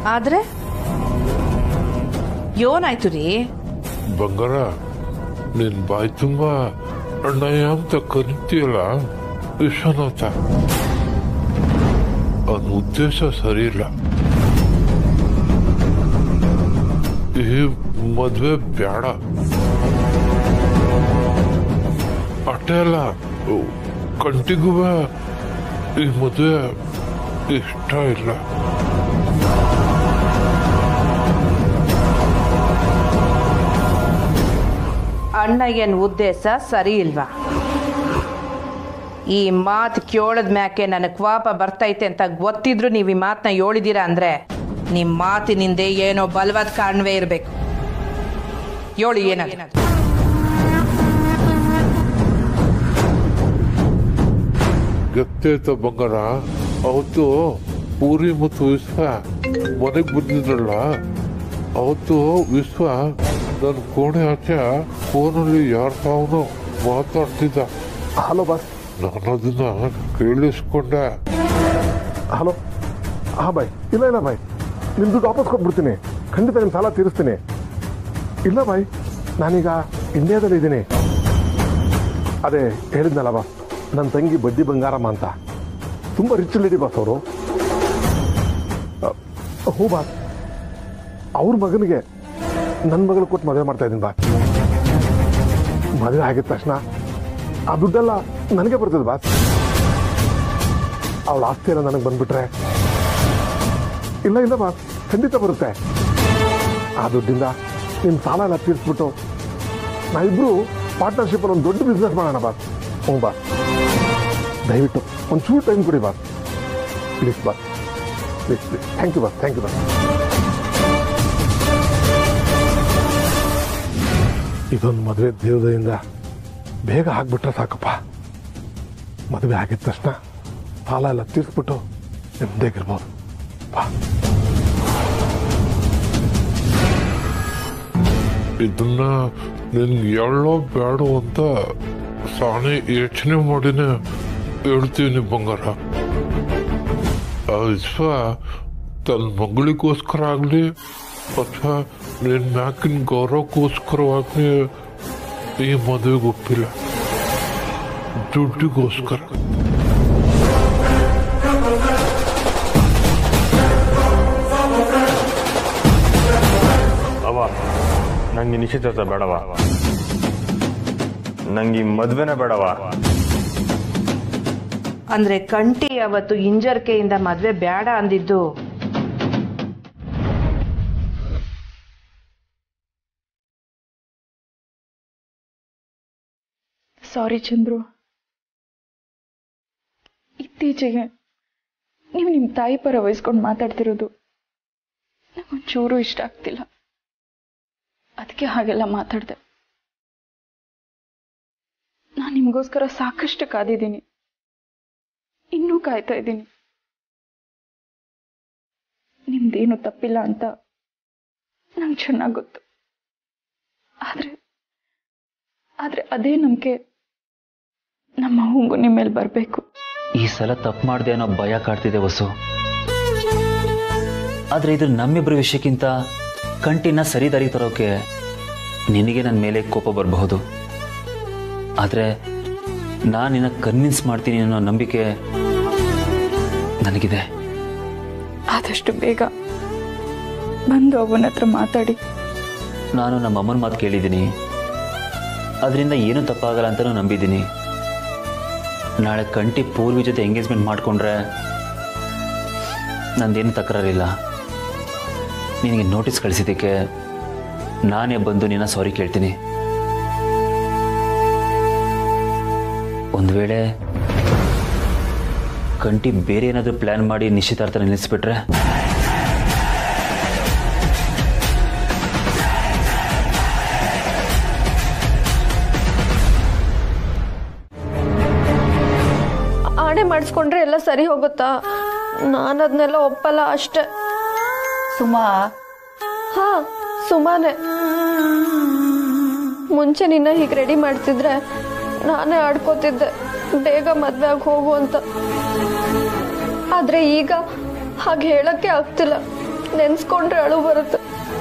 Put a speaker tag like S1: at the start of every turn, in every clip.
S1: ಆದ್ರೆ ಏನಾಯ್ತು ರೀ
S2: ಬಂಗಾರ ನಿನ್ ಬಾಯಿ ತುಂಬ ಅಣ್ಣಯ್ಯ ಅಂತ ಕರಿತೀಯಲ್ಲ ವಿಶ್ವನಾಥ ಅವನ ಉದ್ದೇಶ ಸರಿ ಇಲ್ಲ ಈ ಮದ್ವೆ ಬೇಡ ಅಷ್ಟೇ ಅಲ್ಲ ಕಂಟಿಗೂ ಈ ಮದುವೆ ಇಷ್ಟ ಇಲ್ಲ
S1: ಅಣ್ಣಯ್ಯನ ಉದ್ದೇಶ ಸರಿ ಇಲ್ವಾ ಈ ಮಾತು ಕೇಳದ ಮ್ಯಾಕೆ ನನಗೆ ಕೋಪ ಬರ್ತೈತೆ ಅಂತ ಗೊತ್ತಿದ್ರು ನೀವು ಈ ಮಾತನ್ನ ಹೇಳಿದ್ದೀರಾ ಅಂದ್ರೆ ನಿಮ್ಮ ಮಾತಿನಿಂದೆ ಏನೋ ಬಲವಾದ ಕಾರಣವೇ ಇರಬೇಕು ಹೇಳಿ ಏನಾಗ
S2: ಗೊತ್ತಾಯ್ತ ಬಂಗಾರ ಅವತ್ತು ಪೂರಿ ಮತ್ತು ವಿಶ್ವ ಮನೆಗೆ ಬಂದಿದ್ರಲ್ಲ ಅವತ್ತು ವಿಶ್ವ ನನ್ನ ಕೋಣೆ ಆಚೆ ಫೋನಲ್ಲಿ ಯಾರ ತಾವನು ಮಾತಾಡ್ತಿದ್ದ
S3: ಹಲೋ ಬಾಸ್
S2: ನಾನು ಅದನ್ನ ಕೇಳಿಸ್ಕೊಂಡೆ
S3: ಹಲೋ ಹಾಂ ಬಾಯ್ ಇಲ್ಲ ಇಲ್ಲ ಬಾಯ್ ನಿಮ್ಮ ದುಡ್ಡು ವಾಪಸ್ ಕೊಟ್ಬಿಡ್ತೀನಿ ಖಂಡಿತ ನಿಮ್ಮ ಸಾಲ ತೀರಿಸ್ತೀನಿ ಇಲ್ಲ ಬಾಯ್ ನಾನೀಗ ಇಂಡಿಯಾದಲ್ಲಿ ಇದ್ದೀನಿ ಅದೇ ಹೇಳಿದ್ನಲ್ಲ ಬಾಸ್ ನನ್ನ ತಂಗಿ ಬಡ್ಡಿ ಬಂಗಾರಮ್ಮ ಅಂತ ತುಂಬ ರಿಚ್ ಲೇಡಿ ಬಾಸ್ ಅವರು ಹ್ಞೂ ಬಾಸ್ ಅವ್ರ ಮಗನಿಗೆ ನನ್ನ ಮಗಳು ಕೊಟ್ಟು ಮದುವೆ ಮಾಡ್ತಾ ಇದ್ದೀನಿ ಬಾಸ್ ಮದುವೆ ಆಗಿದ ತಕ್ಷಣ ಆ ದುಡ್ಡೆಲ್ಲ ನನಗೆ ಬರ್ತದೆ ಬಾಸ್ ಅವಳ ಆಸ್ತಿ ಎಲ್ಲ ನನಗೆ ಬಂದ್ಬಿಟ್ರೆ ಇಲ್ಲ ಇಲ್ಲ ಬಾಸ್ ಖಂಡಿತ ಬರುತ್ತೆ ಆ ದುಡ್ಡಿಂದ ನಿಮ್ಮ ಸಾಲ ಎಲ್ಲ ತೀರಿಸ್ಬಿಟ್ಟು ನಾವಿಬ್ರು ಪಾರ್ಟ್ನರ್ಶಿಪ್ಪಲ್ಲಿ ಒಂದು ದೊಡ್ಡ ಬಿಸ್ನೆಸ್ ಮಾಡೋಣ ಬಾಸ್ ಹ್ಞೂ ಬಾಸ್ ದಯವಿಟ್ಟು ಒಂಚೂರು ಟೈಮ್ ಕೊಡಿ boss please boss please please thank you boss thank you boss ಇದೊಂದು ಮದುವೆ ದೇವದಯಿಂದ ಬೇಗ ಆಗ್ಬಿಟ್ರೆ ಸಾಕಪ್ಪ ಮದುವೆ ಆಗಿದ ತಕ್ಷಣ ಸಾಲ ಎಲ್ಲ ತೀರಿಸ್ಬಿಟ್ಟು ನೆಮ್ಮದಿಯಾಗಿರ್ಬೋದು ಬಾ
S2: ಇದನ್ನ ನಿನ್ಗೆ ಎಳ್ಳೋ ಬೇಡ ಅಂತ ಸಾಣೆ ಯೋಚನೆ ಮಾಡಿನೇ ಹೇಳ್ತೀನಿ ಬಂಗಾರ ಆ ವಿಶ್ವ ತನ್ನ ಮಗಳಿಗೋಸ್ಕರ ಆಗಲಿ ಅಥವಾ ನಿನ್ನ ಮ್ಯಾಕಿನ ಗೌರವಕ್ಕೋಸ್ಕರವಾಗಲಿ ಈ ಮದುವೆಗೆ ಒಪ್ಪಿಲ್ಲ ದುಡ್ಡಿಗೋಸ್ಕರ
S4: ಅವ ನಂಗೆ ನಿಶ್ಚಿತಾರ್ಥ ಬೇಡವ ನಂಗೆ ಈ ಮದ್ವೆನೇ ಬೇಡವ
S1: ಅಂದ್ರೆ ಕಂಟಿ ಅವತ್ತು ಹಿಂಜರಿಕೆಯಿಂದ ಮದ್ವೆ ಬೇಡ ಅಂದಿದ್ದು
S5: ಸಾರಿ ಚಂದ್ರು ಇತ್ತೀಚೆಗೆ ನೀವು ನಿಮ್ಮ ತಾಯಿ ಪರ ವಹಿಸ್ಕೊಂಡು ಮಾತಾಡ್ತಿರೋದು ನಂಗೊಂಚೂರು ಇಷ್ಟ ಆಗ್ತಿಲ್ಲ ಅದಕ್ಕೆ ಹಾಗೆಲ್ಲ ಮಾತಾಡಿದೆ ನಾನು ನಿಮಗೋಸ್ಕರ ಸಾಕಷ್ಟು ಕಾದಿದ್ದೀನಿ ಇನ್ನೂ ಕಾಯ್ತಾ ಇದ್ದೀನಿ ನಿಮ್ದೇನು ತಪ್ಪಿಲ್ಲ ಅಂತ ನಂಗೆ ಚೆನ್ನಾಗಿ ಗೊತ್ತು ಆದ್ರೆ ಆದ್ರೆ ಅದೇ ನಂಬಿಕೆ ನಮ್ಮ ಹೂಂಗು ನಿಮ್ಮ ಮೇಲೆ ಬರಬೇಕು
S6: ಈ ಸಲ ತಪ್ಪು ಮಾಡಿದೆ ಅನ್ನೋ ಭಯ ಕಾಡ್ತಿದೆ ವಸು ಆದ್ರೆ ಇದು ನಮ್ಮಿಬ್ಬರ ವಿಷಯಕ್ಕಿಂತ ಕಂಟಿನ ಸರಿ ದಾರಿ ತರೋಕೆ ನಿನಗೆ ನನ್ನ ಮೇಲೆ ಕೋಪ ಬರಬಹುದು ಆದ್ರೆ ನಾನು ನಿನ್ನ ಕನ್ವಿನ್ಸ್ ಮಾಡ್ತೀನಿ ಅನ್ನೋ ನಂಬಿಕೆ ನನಗಿದೆ
S5: ಆದಷ್ಟು ಬೇಗ ಬಂದು ಅವನ ಹತ್ರ ಮಾತಾಡಿ
S6: ನಾನು ನಮ್ಮ ಅಮ್ಮನ ಮಾತು ಕೇಳಿದ್ದೀನಿ ಅದರಿಂದ ಏನೂ ತಪ್ಪಾಗಲ್ಲ ಅಂತಲೂ ನಂಬಿದ್ದೀನಿ ನಾಳೆ ಕಂಟಿ ಪೂರ್ವಿ ಜೊತೆ ಎಂಗೇಜ್ಮೆಂಟ್ ಮಾಡಿಕೊಂಡ್ರೆ ನಂದೇನು ತಕರಾರಿಲ್ಲ ನಿನಗೆ ನೋಟಿಸ್ ಕಳಿಸಿದ್ದಕ್ಕೆ ನಾನೇ ಬಂದು ನಿನ್ನ ಸಾರಿ ಕೇಳ್ತೀನಿ ಒಂದು ವೇಳೆ ಕಂಟಿ ಬೇರೆ ಏನಾದರೂ ಪ್ಲ್ಯಾನ್ ಮಾಡಿ ನಿಶ್ಚಿತಾರ್ಥ ನಿಲ್ಲಿಸ್ಬಿಟ್ರೆ
S7: ಆಣೆ ಮಾಡಿಸ್ಕೊಂಡ್ರೆ ಎಲ್ಲ ಸರಿ ಹೋಗುತ್ತಾ ನಾನು ಅದನ್ನೆಲ್ಲ ಒಪ್ಪಲ್ಲ ಅಷ್ಟೆ
S5: ಸುಮಾ
S7: ಹಾ ಸುಮಾನೆ ಮುಂಚೆ ನಿನ್ನ ಹೀಗೆ ರೆಡಿ ಮಾಡ್ತಿದ್ರೆ ನಾನೇ ಆಡ್ಕೋತಿದ್ದೆ ಬೇಗ ಮದ್ವೆ ಆಗಿ ಹೋಗು ಅಂತ ಆದ್ರೆ ಈಗ ಹಾಗೆ ಹೇಳಕ್ಕೆ ಆಗ್ತಿಲ್ಲ ನೆನ್ಸ್ಕೊಂಡ್ರೆ ಅಳು ಬರುತ್ತೆ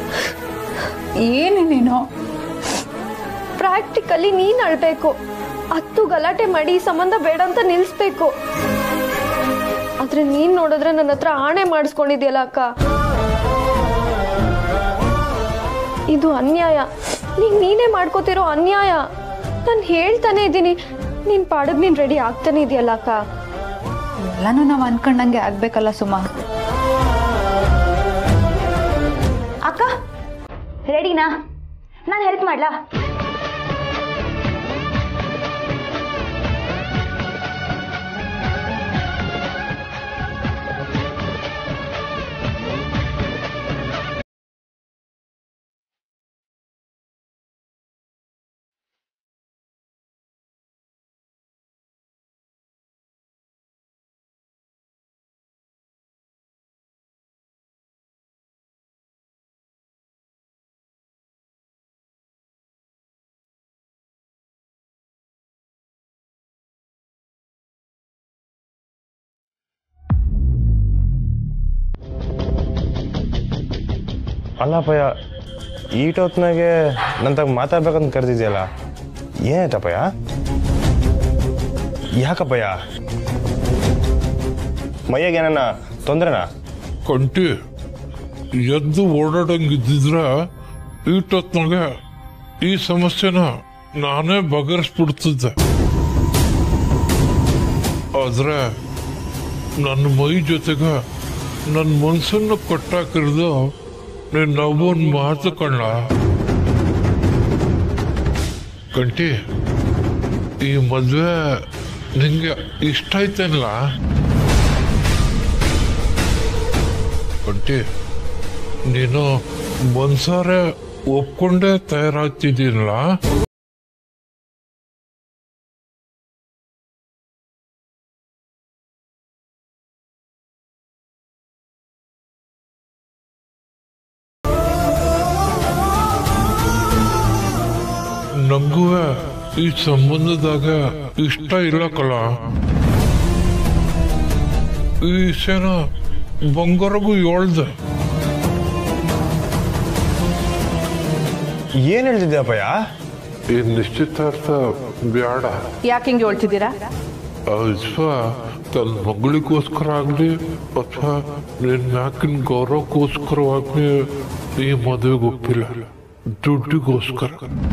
S5: ಏನು ನೀನು
S7: ಪ್ರಾಕ್ಟಿಕಲಿ ನೀನ್ ಅಳ್ಬೇಕು ಹತ್ತು ಗಲಾಟೆ ಮಾಡಿ ಈ ಸಂಬಂಧ ಬೇಡ ಅಂತ ನಿಲ್ಸ್ಬೇಕು ಆದ್ರೆ ನೀನ್ ನೋಡಿದ್ರೆ ನನ್ನ ಹತ್ರ ಆಣೆ ಮಾಡಿಸ್ಕೊಂಡಿದ್ಯಲ್ಲ ಅಕ್ಕ ಇದು ಅನ್ಯಾಯ ನೀನ್ ನೀನೇ ಮಾಡ್ಕೋತಿರೋ ಅನ್ಯಾಯ ನಾನು ಹೇಳ್ತಾನೆ ಇದ್ದೀನಿ ನೀನ್ ಪಾಡಗ್ ನೀನ್ ರೆಡಿ ಆಗ್ತಾನೆ ಇದೆಯಲ್ಲ ಅಕ್ಕ
S5: ಎಲ್ಲಾನು ನಾವು ಅನ್ಕೊಂಡಂಗೆ ಆಗ್ಬೇಕಲ್ಲ ಸುಮಾ
S8: ಅಕ್ಕ ರೆಡಿನಾ ನಾನು ಹೆಲ್ಪ್ ಮಾಡ್ಲಾ
S4: ಅಲ್ಲಪ್ಪಯ್ಯ ಈಟೊತ್ನಾಗೆ ನನ್ನ ತಗ ಮಾತಾಡ್ಬೇಕಂತ ಕರೆದಿದ್ಯಲ್ಲ ಏನಾಯ್ತಪ್ಪಯ್ಯ ಯಾಕಪ್ಪಯ್ಯ ಮೈಯಾಗ ಏನನ್ನ ತೊಂದ್ರೆನಾ
S2: ಕಂಟಿ ಎದ್ದು ಓಡಾಡಂಗಿದ್ದಿದ್ರೆ ಈಟೊತ್ನಾಗೆ ಈ ಸಮಸ್ಯೆನ ನಾನೇ ಬಗೆಹರಿಸ್ಬಿಡ್ತಿದ್ದೆ ಆದ್ರೆ ನನ್ನ ಮೈ ಜೊತೆಗೆ ನನ್ನ ಮನ್ಸನ್ನು ಕಟ್ಟಾಕಿರ್ದು ನೀನ್ ನವ್ವನ್ ಮಾತು ಕಣ್ಣ ಕಂಟಿ ಈ ಮದ್ವೆ ನಿಂಗೆ ಇಷ್ಟ ಐತೇನಲ್ಲ ಕಂಟಿ ನೀನು ಮನ್ಸಾರೆ ಒಪ್ಕೊಂಡೇ ತಯಾರಾಗ್ತಿದ್ದೀನಲ್ಲ ನಮಗೂ ಈ ಸಂಬಂಧದಾಗ ಇಷ್ಟ ಇಲ್ಲ ಕಲ ಈ ವಿಷಯನ ಬಂಗಾರಗೂ ಹೇಳ್ದೆ
S4: ಏನ್ ಹೇಳ್ತಿದ್ಯಪ್ಪಯ್ಯ
S2: ಈ ನಿಶ್ಚಿತಾರ್ಥ ಬೇಡ
S1: ಯಾಕೆ ಹಿಂಗೆ ಹೇಳ್ತಿದ್ದೀರಾ
S2: ವಿಶ್ವ ತನ್ನ ಮಗಳಿಗೋಸ್ಕರ ಆಗ್ಲಿ ಅಥವಾ ನಿನ್ನ ಮ್ಯಾಕಿನ ಗೌರವಕ್ಕೋಸ್ಕರವಾಗ್ಲಿ ಈ ಮದುವೆಗೆ ಒಪ್ಪಿಲ್ಲ ದುಡ್ಡಿಗೋಸ್ಕರ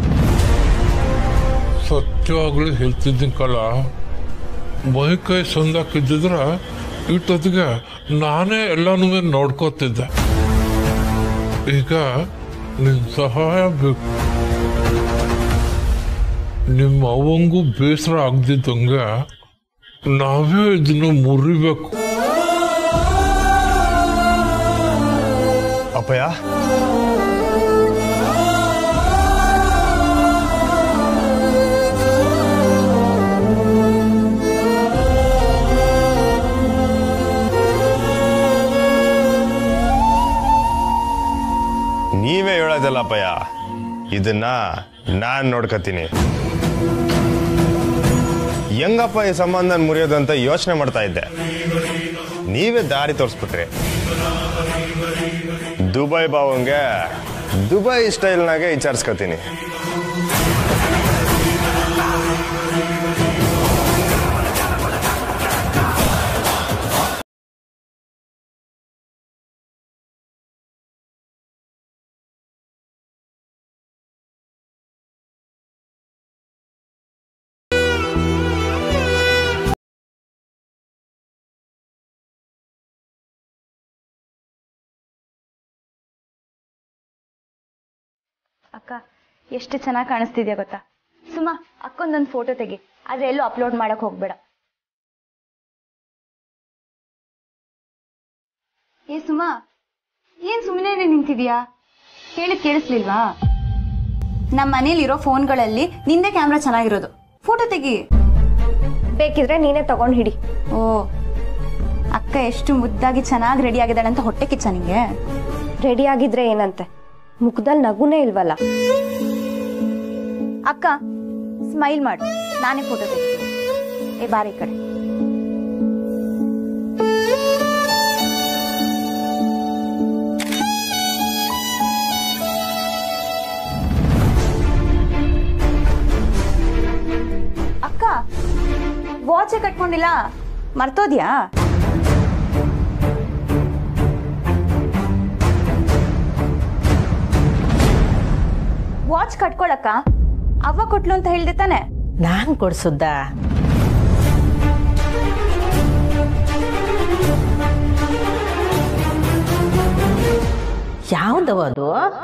S2: ಸತ್ಯವಾಗ್ಲಿ ಹೇಳ್ತಿದ್ದೀನಿ ಕಲ ಮೈ ಕೈ ಸಂದಾಕಿದ್ದಿದ್ರ ಇಟ್ಟೊತ್ತಿಗೆ ನಾನೇ ಎಲ್ಲಾನು ನೋಡ್ಕೋತಿದ್ದೆ ಈಗ ನಿನ್ ಸಹಾಯ ಬೇಕು ನಿಮ್ಮ ಅವಂಗೂ ಬೇಸರ ಆಗ್ದಿದ್ದಂಗೆ ನಾವೇ ಇದನ್ನ ಮುರಿಬೇಕು
S4: ಅಪ್ಪಯ್ಯ ನೀವೇ ಹೇಳೋದಲ್ಲಪ್ಪಯ್ಯ ಇದನ್ನ ನಾನ್ ನೋಡ್ಕತೀನಿ ಹೆಂಗಪ್ಪ ಈ ಸಂಬಂಧ ಮುರಿಯೋದಂತ ಯೋಚನೆ ಮಾಡ್ತಾ ಇದ್ದೆ ನೀವೇ ದಾರಿ ತೋರಿಸ್ಬಿಟ್ರಿ ದುಬೈ ಬಾವಂಗೆ ದುಬೈ ಸ್ಟೈಲ್ನಾಗೆ ವಿಚಾರಿಸ್ಕೊತೀನಿ
S8: ಅಕ್ಕ ಎಷ್ಟು ಚೆನ್ನಾಗಿ ಕಾಣಿಸ್ತಿದ್ಯಾ ಗೊತ್ತಾ ಸುಮಾ ಅಕ್ಕೊಂದೊಂದು ಫೋಟೋ ತೆಗಿ ಆದ್ರೆ ಎಲ್ಲೂ ಅಪ್ಲೋಡ್ ಮಾಡಕ್ ಹೋಗ್ಬೇಡ ಏ ಸುಮಾ ಏನ್ ಸುಮ್ಮನೆ ನಿಂತಿದ್ಯಾ ಹೇಳಿದ್ ಕೇಳಿಸ್ಲಿಲ್ವಾ ನಮ್ಮ ಮನೇಲಿರೋ ಫೋನ್ಗಳಲ್ಲಿ ನಿಂದೆ ಕ್ಯಾಮ್ರಾ ಚೆನ್ನಾಗಿರೋದು ಫೋಟೋ ತೆಗಿ
S7: ಬೇಕಿದ್ರೆ ನೀನೇ ತಗೊಂಡ್ ಹಿಡಿ
S8: ಓ ಅಕ್ಕ ಎಷ್ಟು ಮುದ್ದಾಗಿ ಚೆನ್ನಾಗಿ ರೆಡಿ ಆಗಿದ್ದಾಳೆ ಅಂತ ಹೊಟ್ಟೆ ಕಿಚ್ಚ ನಿಂಗೆ
S7: ರೆಡಿ ಆಗಿದ್ರೆ ಏನಂತೆ ಮುಖದಲ್ಲಿ ನಗುನೇ ಇಲ್ವಲ್ಲ
S8: ಅಕ್ಕ ಸ್ಮೈಲ್ ಮಾಡು ನಾನೇ ಫೋಟೋ ತೆಗಿತೀನಿ ಏ ಬಾರಿ ಈ ಕಡೆ ವಾಚೇ ಕಟ್ಕೊಂಡಿಲ್ಲ ಮರ್ತೋದ್ಯಾ ವಾಚ್ ಕಟ್ಕೊಳಕ್ಕ ಅವ್ವ ಕೊಟ್ಲು ಅಂತ ಹೇಳ್ದೆ ತಾನೆ
S1: ನಾನ್ ಕೊಡ್ಸುದ್ದ ಯಾವ್ದವ ಅದು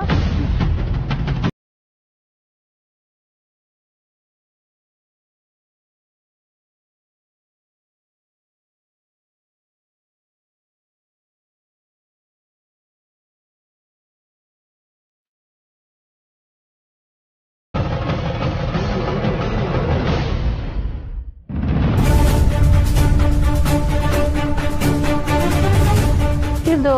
S1: ಇದು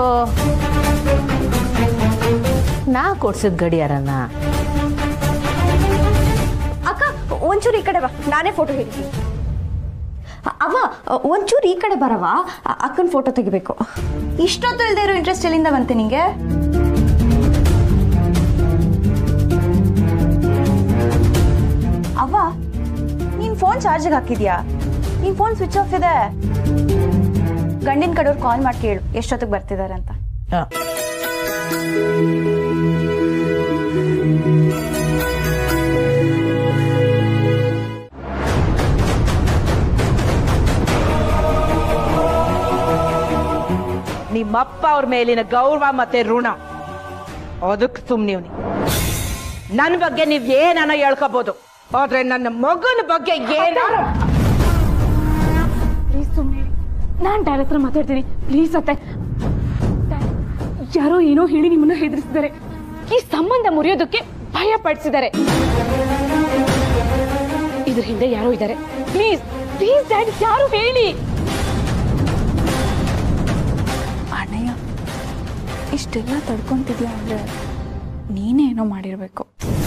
S1: ನಾ ಕೊಡ್ಸಿದ್ ಗಡಿಯಾರನ
S8: ಅಕ್ಕ ಒಂಚೂರು ಈ ಕಡೆ ಬಾ ನಾನೇ ಫೋಟೋ ಹಿಡಿತೀನಿ ಅವ್ವ ಒಂಚೂರು ಈ ಕಡೆ ಬರವ ಅಕ್ಕನ ಫೋಟೋ ತೆಗಿಬೇಕು ಇಷ್ಟೊತ್ತು ಇಲ್ದೇ ಇರೋ ಇಂಟ್ರೆಸ್ಟ್ ಎಲ್ಲಿಂದ ಬಂತೆ ನಿಂಗೆ ಅವ್ವ ನೀನ್ ಫೋನ್ ಚಾರ್ಜಿಗೆ ಹಾಕಿದ್ಯಾ ನಿನ್ ಫೋನ್ ಸ್ವಿಚ್ ಆಫ್ ಇದೆ ಗಂಡಿನ ಕಡೆಯವ್ರು ಕಾಲ್ ಮಾಡಿ ಕೇಳು ಎಷ್ಟೊತ್ತಿಗೆ ಬರ್ತಿದ್ದಾರೆ ಅಂತ
S1: ಹ. ನಿಮ್ಮಪ್ಪ ಅವ್ರ ಮೇಲಿನ ಗೌರವ ಮತ್ತೆ ಋಣ ಅದಕ್ಕೆ ಸುಮ್ಮನೆ ನನ್ನ ಬಗ್ಗೆ ನೀವ್ ಏನಾನ ಹೇಳ್ಕೋಬಹುದು ಆದ್ರೆ ನನ್ನ ಮಗನ ಬಗ್ಗೆ ಏನಾರ
S9: ಪ್ಲೀಸ್ ಸುಮ್ಮನೆ ನಾನು ಡ್ಯಾಡ್ ಹತ್ರ ಮಾತಾಡ್ತೀನಿ ಪ್ಲೀಸ್ ಅತ್ತೆ Dad, ಯಾರೋ ಏನೋ ಹೇಳಿ ನಿಮ್ಮನ್ನ ಹೆದರಿಸಿದ್ದಾರೆ ಈ ಸಂಬಂಧ ಮುರಿಯೋದಕ್ಕೆ ಭಯ ಪಡಿಸಿದ್ದಾರೆ ಇದ್ರ ಹಿಂದೆ ಯಾರೋ ಇದ್ದಾರೆ ಪ್ಲೀಸ್ ಪ್ಲೀಸ್ ಡ್ಯಾಡ್ ಯಾರು ಹೇಳಿ
S5: ಅಣ್ಣಯ್ಯ ಇಷ್ಟೆಲ್ಲ ತಡ್ಕೊಂತಿದ್ಯಾ ಅಂದ್ರೆ ನೀನೇನೋ ಮಾಡಿರ್ಬೇಕು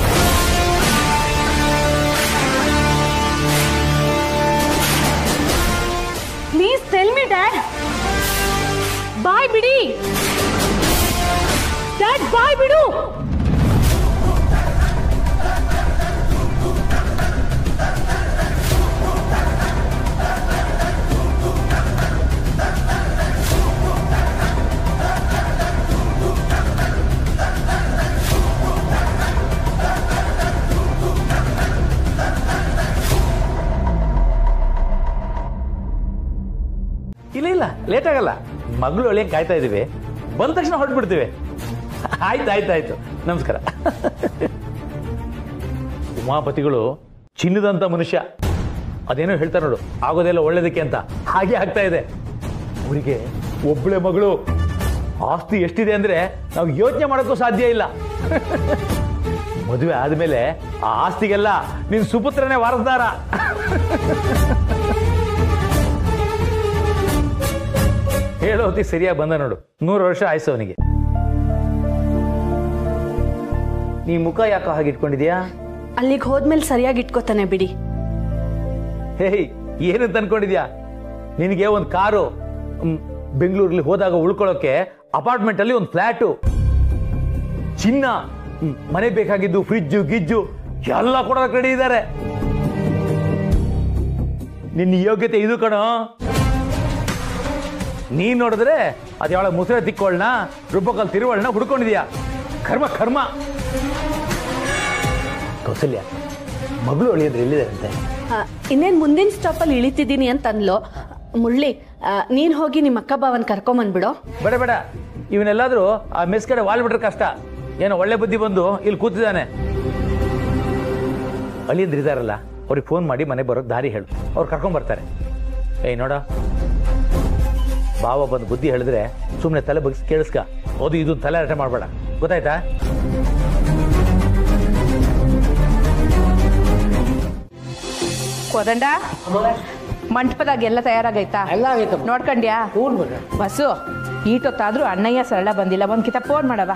S9: please tell me dad bye ಬಿಡಿ ಡ್ಯಾಡ್ ಬಾಯ್ ಬಿಡು
S10: ಇಲ್ಲ ಇಲ್ಲ ಲೇಟ್ ಆಗಲ್ಲ ಮಗಳು ಒಳ್ಳೆಯ ಕಾಯ್ತಾ ಇದೀವಿ ಬಂದ ತಕ್ಷಣ ಹೊರಟ್ಬಿಡ್ತೀವಿ ಆಯ್ತು ಆಯ್ತು ಆಯ್ತು ನಮಸ್ಕಾರ ಉಮಾಪತಿಗಳು ಚಿನ್ನದಂತ ಮನುಷ್ಯ ಅದೇನೋ ಹೇಳ್ತಾರೆ ನೋಡು ಆಗೋದೆಲ್ಲ ಒಳ್ಳೇದಕ್ಕೆ ಅಂತ ಹಾಗೆ ಆಗ್ತಾ ಇದೆ ಅವರಿಗೆ ಒಬ್ಬಳೆ ಮಗಳು ಆಸ್ತಿ ಎಷ್ಟಿದೆ ಅಂದ್ರೆ ನಾವು ಯೋಚನೆ ಮಾಡೋಕ್ಕೂ ಸಾಧ್ಯ ಇಲ್ಲ ಮದುವೆ ಆದ್ಮೇಲೆ ಆ ಆಸ್ತಿಗೆಲ್ಲ ನಿನ್ ಸುಪುತ್ರನೇ ವಾರಸ್ದಾರ ಹೇಳೋ ಹೊತ್ತಿಗೆ ಸರಿಯಾಗಿ ಬಂದ ನೋಡು ನೂರು ವರ್ಷ ಆಯ್ಸು ಅವನಿಗೆ ನೀ ಮುಖ ಯಾಕೋ ಹಾಗೆ ಇಟ್ಕೊಂಡಿದ್ಯಾ
S9: ಅಲ್ಲಿಗೆ ಹೋದ್ಮೇಲೆ ಸರಿಯಾಗಿ ಇಟ್ಕೋತಾನೆ ಬಿಡಿ
S10: ಹೇಯ್ ಏನಂತ ಅನ್ಕೊಂಡಿದ್ಯಾ ನಿನಗೆ ಒಂದು ಕಾರು ಮ್, ಬೆಂಗಳೂರಲ್ಲಿ ಹೋದಾಗ ಉಳ್ಕೊಳ್ಳೋಕೆ ಅಪಾರ್ಟ್ಮೆಂಟ್ ಅಲ್ಲಿ ಒಂದು ಫ್ಲಾಟು ಚಿನ್ನ ಮ್, ಮನೆ ಬೇಕಾಗಿದ್ದು ಫ್ರಿಜ್ಜು ಗಿಜ್ಜು ಎಲ್ಲ ಕೊಡೋದಕ್ಕೆ ರೆಡಿ ಇದ್ದಾರೆ ನಿನ್ನ ಯೋಗ್ಯತೆ ಇದು ಕಣೋ ನೀನ್ ನೋಡಿದ್ರೆ ಅದು ಯಾವಳ ಮುಸುರೆ ತಿಕ್ಕೊಳ್ಳನ ರುಬ್ಬಕಲ್ ತಿರುವಳ್ನ ಹುಡ್ಕೊಂಡಿದ್ಯಾ ಕರ್ಮ ಕರ್ಮ ಕೌಸಲ್ಯ ಮಗಳು ಅಳಿಯಂದ್ರೆ ಎಲ್ಲಿದಾರಂತೆ
S9: ಇನ್ನೇನು ಮುಂದಿನ ಸ್ಟಾಪಲ್ಲಿ ಇಳಿತಿದ್ದೀನಿ ಅಂತ ಅಂದ್ಲು ಮುಳ್ಳಿ ನೀನು ಹೋಗಿ ನಿಮ್ಮ ಅಕ್ಕ ಬಾವನ್ ಕರ್ಕೊಂಬಂದ್ಬಿಡು
S10: ಬೇಡ ಬೇಡ ಇವನೆಲ್ಲಾದ್ರೂ ಆ ಮೆಸ್ ಕಡೆ ವಾಲ್ ಬಿಟ್ರೆ ಕಷ್ಟ ಏನೋ ಒಳ್ಳೆ ಬುದ್ಧಿ ಬಂದು ಇಲ್ಲಿ ಕೂತಿದ್ದಾನೆ ಅಳಿಯಂದ್ರೆ ಇದಾರಲ್ಲ ಅವ್ರಿಗೆ ಫೋನ್ ಮಾಡಿ ಮನೆ ಬರೋಕ್ ದಾರಿ ಹೇಳು ಅವ್ರು ಕರ್ಕೊಂಡ್ ಬರ್ತಾರೆ ಏಯ್ ನೋಡ ಬಾವ ಬಂದು ಬುದ್ಧಿ ಹೇಳಿದ್ರೆ ಸುಮ್ಮನೆ ತಲೆ ಬಗ್ಸಿ ಕೇಳಿಸ್ಕ ಅದು ಇದು ತಲೆ ಅಟ ಮಾಡಬೇಡ ಗೊತ್ತಾಯ್ತಾ
S1: ಕೋದಂಡ ಮಂಟಪದಾಗ ಎಲ್ಲ ತಯಾರಾಗೈತಾ
S11: ಎಲ್ಲ ಆಗೈತೆ
S1: ನೋಡ್ಕೊಂಡ್ಯಾ ಬಸ್ಸು ಈಟೊತ್ತಾದ್ರೂ ಅಣ್ಣಯ್ಯ ಸರಳ ಬಂದಿಲ್ಲ ಒಂದ್ ಕಿತ ಫೋನ್ ಮಾಡವ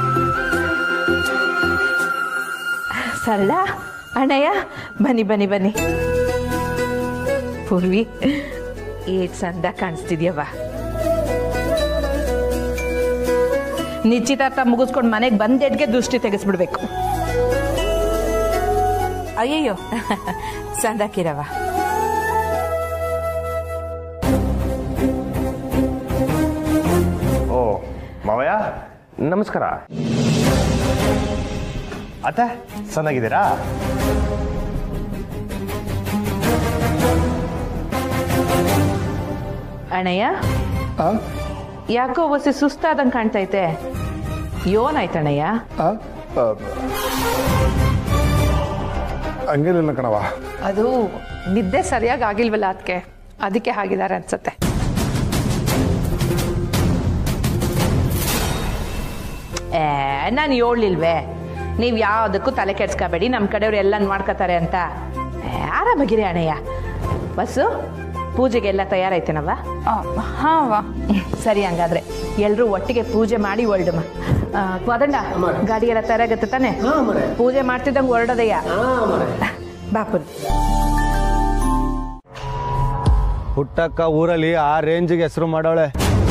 S1: ಸರಳ ಅಣ್ಣಯ್ಯ ಬನ್ನಿ ಬನ್ನಿ ಬನ್ನಿ ಪೂರ್ವಿ ಏಟ್ ಚಂದ ಕಾಣಿಸ್ತಿದ್ಯವ್ವ ನಿಶ್ಚಿತಾರ್ಥ ಮುಗಿಸ್ಕೊಂಡು ಮನೆಗೆ ಬಂದೆಡ್ಗೆ ದೃಷ್ಟಿ ತೆಗೆಸ್ಬಿಡ್ಬೇಕು ಅಯ್ಯಯ್ಯೋ ಸಂದಾಕಿರವ
S4: ನಮಸ್ಕಾರ ಅತ್ತೆ ಚೆನ್ನಾಗಿದ್ದೀರಾ
S1: ಅಣ್ಣಯ್ಯ ಯಾಕೋ ಒಸಿ ಸುಸ್ತಾದಂಗೆ ಕಾಣ್ತೈತೆ ಯೋನಾಯ್ತಣ್ಣಯ್ಯ
S3: ಹಂಗೇನಿಲ್ಲ ಕಣವ
S1: ಅದು ನಿದ್ದೆ ಸರಿಯಾಗಿ ಆಗಿಲ್ವಲ್ಲ ಅದಕ್ಕೆ ಅದಕ್ಕೆ ಆಗಿದ್ದಾರೆ ಅನ್ಸತ್ತೆ ಏ ನಾನು ಹೇಳಲಿಲ್ವೇ ನೀವು ಯಾವುದಕ್ಕೂ ತಲೆ ಕೆಡ್ಸ್ಕೋಬೇಡಿ ನಮ್ಮ ಕಡೆಯವ್ರು ಎಲ್ಲ ಮಾಡ್ಕೋತಾರೆ ಅಂತ ಏ, ಆರಾಮಾಗಿರಿ ಅಣ್ಣಯ್ಯ ಬಸ್ಸು ಪೂಜೆಗೆಲ್ಲ ತಯಾರಾಯ್ತೇನವ್ವ
S5: ಹಾಂ ವಾ
S1: ಸರಿ ಹಂಗಾದ್ರೆ ಎಲ್ರೂ ಒಟ್ಟಿಗೆ ಪೂಜೆ ಮಾಡಿ ಹೊರಡಮ್ಮ ಕೋದಂಡ ಗಾಡಿ ಎಲ್ಲ ತಯಾರಾಗತ್ತೆ ತಾನೆ ಪೂಜೆ ಮಾಡ್ತಿದ್ದಂಗೆ ಹೊರಡೋದಯ್ಯ ಬಾಪುರ್
S4: ಹುಟ್ಟಕ್ಕ ಊರಲ್ಲಿ ಆ ರೇಂಜ್ಗೆ ಹೆಸರು ಮಾಡೋಳೆ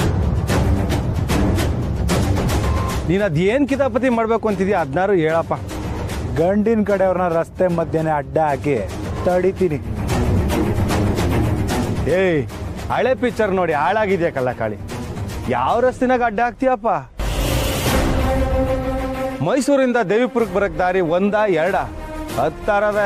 S4: ನೀನು ಅದೇನು ಕಿತಾಪತಿ ಮಾಡಬೇಕು ಅಂತಿದ್ಯಾ ಹದಿನಾರು ಹೇಳಪ್ಪ
S11: ಗಂಡಿನ ಕಡೆಯವ್ರನ್ನ ರಸ್ತೆ ಮಧ್ಯೆನೆ ಅಡ್ಡ ಹಾಕಿ ತಡಿತೀನಿ
S4: ಏಯ್ ಹಳೆ ಪಿಕ್ಚರ್ ನೋಡಿ ಹಾಳಾಗಿದ್ಯಾ ಕಳ್ಳಕಾಳಿ ಯಾವ ರಸ್ತಿನಾಗ ಅಡ್ಡ ಹಾಕ್ತೀಯಪ್ಪ ಮೈಸೂರಿಂದ ದೇವಿಪುರಕ್ಕೆ ಬರಕ್ ದಾರಿ ಒಂದ ಎರಡ ಹತ್ತಾರದೆ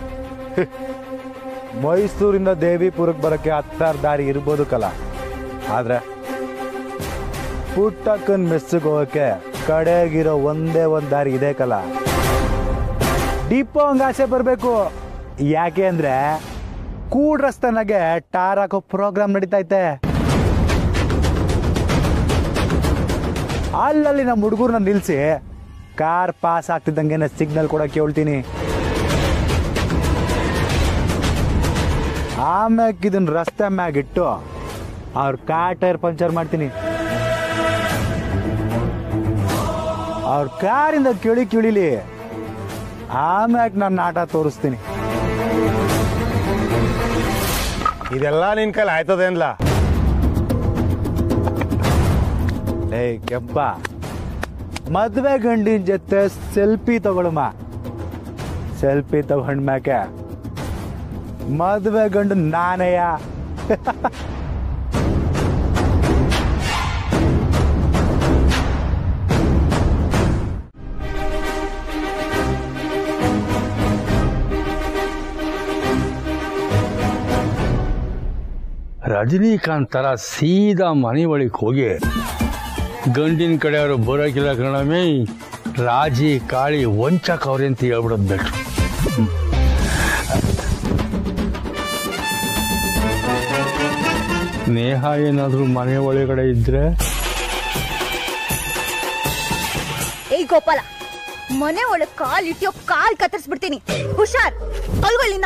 S11: ಮೈಸೂರಿಂದ ದೇವಿಪುರಕ್ಕೆ ಬರೋಕ್ಕೆ ಹತ್ತಾರು ದಾರಿ ಇರ್ಬೋದು ಕಲ ಆದ್ರೆ ಪುಟ್ಟಕ್ಕನ್ ಮೆಸ್ಸಿಗೆ ಹೋಗಕ್ಕೆ ಕಡೆಗಿರೋ ಒಂದೇ ಒಂದು ದಾರಿ ಇದೆ ಕಲ ಡಿಪೋ ಹಂಗ ಆಸೆ ಬರಬೇಕು ಯಾಕೆ ಅಂದ್ರೆ ಕೂಡ್ ರಸ್ತನಾಗೆ ಟಾರ್ ಹಾಕೋ ಪ್ರೋಗ್ರಾಮ್ ನಡೀತೈತೆ ಅಲ್ಲಲ್ಲಿ ನಮ್ಮ ಹುಡುಗರನ್ನ ನಿಲ್ಲಿಸಿ ಕಾರ್ ಪಾಸ್ ಆಗ್ತಿದ್ದಂಗೆ ಸಿಗ್ನಲ್ ಕೊಡಕ್ಕೆ ಹೇಳ್ತೀನಿ ಆಮ್ಯಾಗ ಇದನ್ನ ರಸ್ತೆ ಮ್ಯಾಗ ಇಟ್ಟು ಅವ್ರ ಕಾರ್ ಟೈರ್ ಪಂಚರ್ ಮಾಡ್ತೀನಿ ಅವ್ರ ಕಾರಿಂದ ಕಿಳಿ ಕಿಳಿಲಿ ಆಮ್ಯಾಗ ನಾನು ಆಟ ತೋರಿಸ್ತೀನಿ
S4: ಇದೆಲ್ಲ ನಿನ್ ಕೈಲಿ ಆಯ್ತದೇನ್ಲ
S11: ಲೇ ಕೆಬ್ಬ ಮದ್ವೆ ಗಂಡಿನ ಜೊತೆ ಸೆಲ್ಫಿ ತಗೊಳಮ್ಮ ಸೆಲ್ಫಿ ತಗೊಂಡ್ಮ್ಯಾಕೆ ಮದ್ವೆ ಗಂಡು ನಾನೆಯ
S12: ರಜನಿಕಾಂತ್ ಥರ ಸೀದಾ ಮನೆ ಒಳಗೆ ಹೋಗಿ ಗಂಡಿನ ಕಡೆಯವರು ಬರೋಕಿಲ್ಲ ಕಣಮೇ ರಾಜಿ ಕಾಳಿ ವಂಚಕವ್ರೆ ಅಂತ ಹೇಳ್ಬಿಡೋದು ಬೆಟ್ರು ನೇಹ ಏನಾದರೂ ಮನೆ ಒಳಗಡೆ ಇದ್ರೆ
S8: ಏಯ್ ಗೋಪಾಲ ಮನೆ ಒಳಗ್ ಕಾಲ್ ಇಟ್ಟಿಯೋ ಕಾಲ್ ಕತ್ತರಿಸ್ಬಿಡ್ತೀನಿ ಹುಷಾರ್ ಅಲ್ಗಳಿಂದ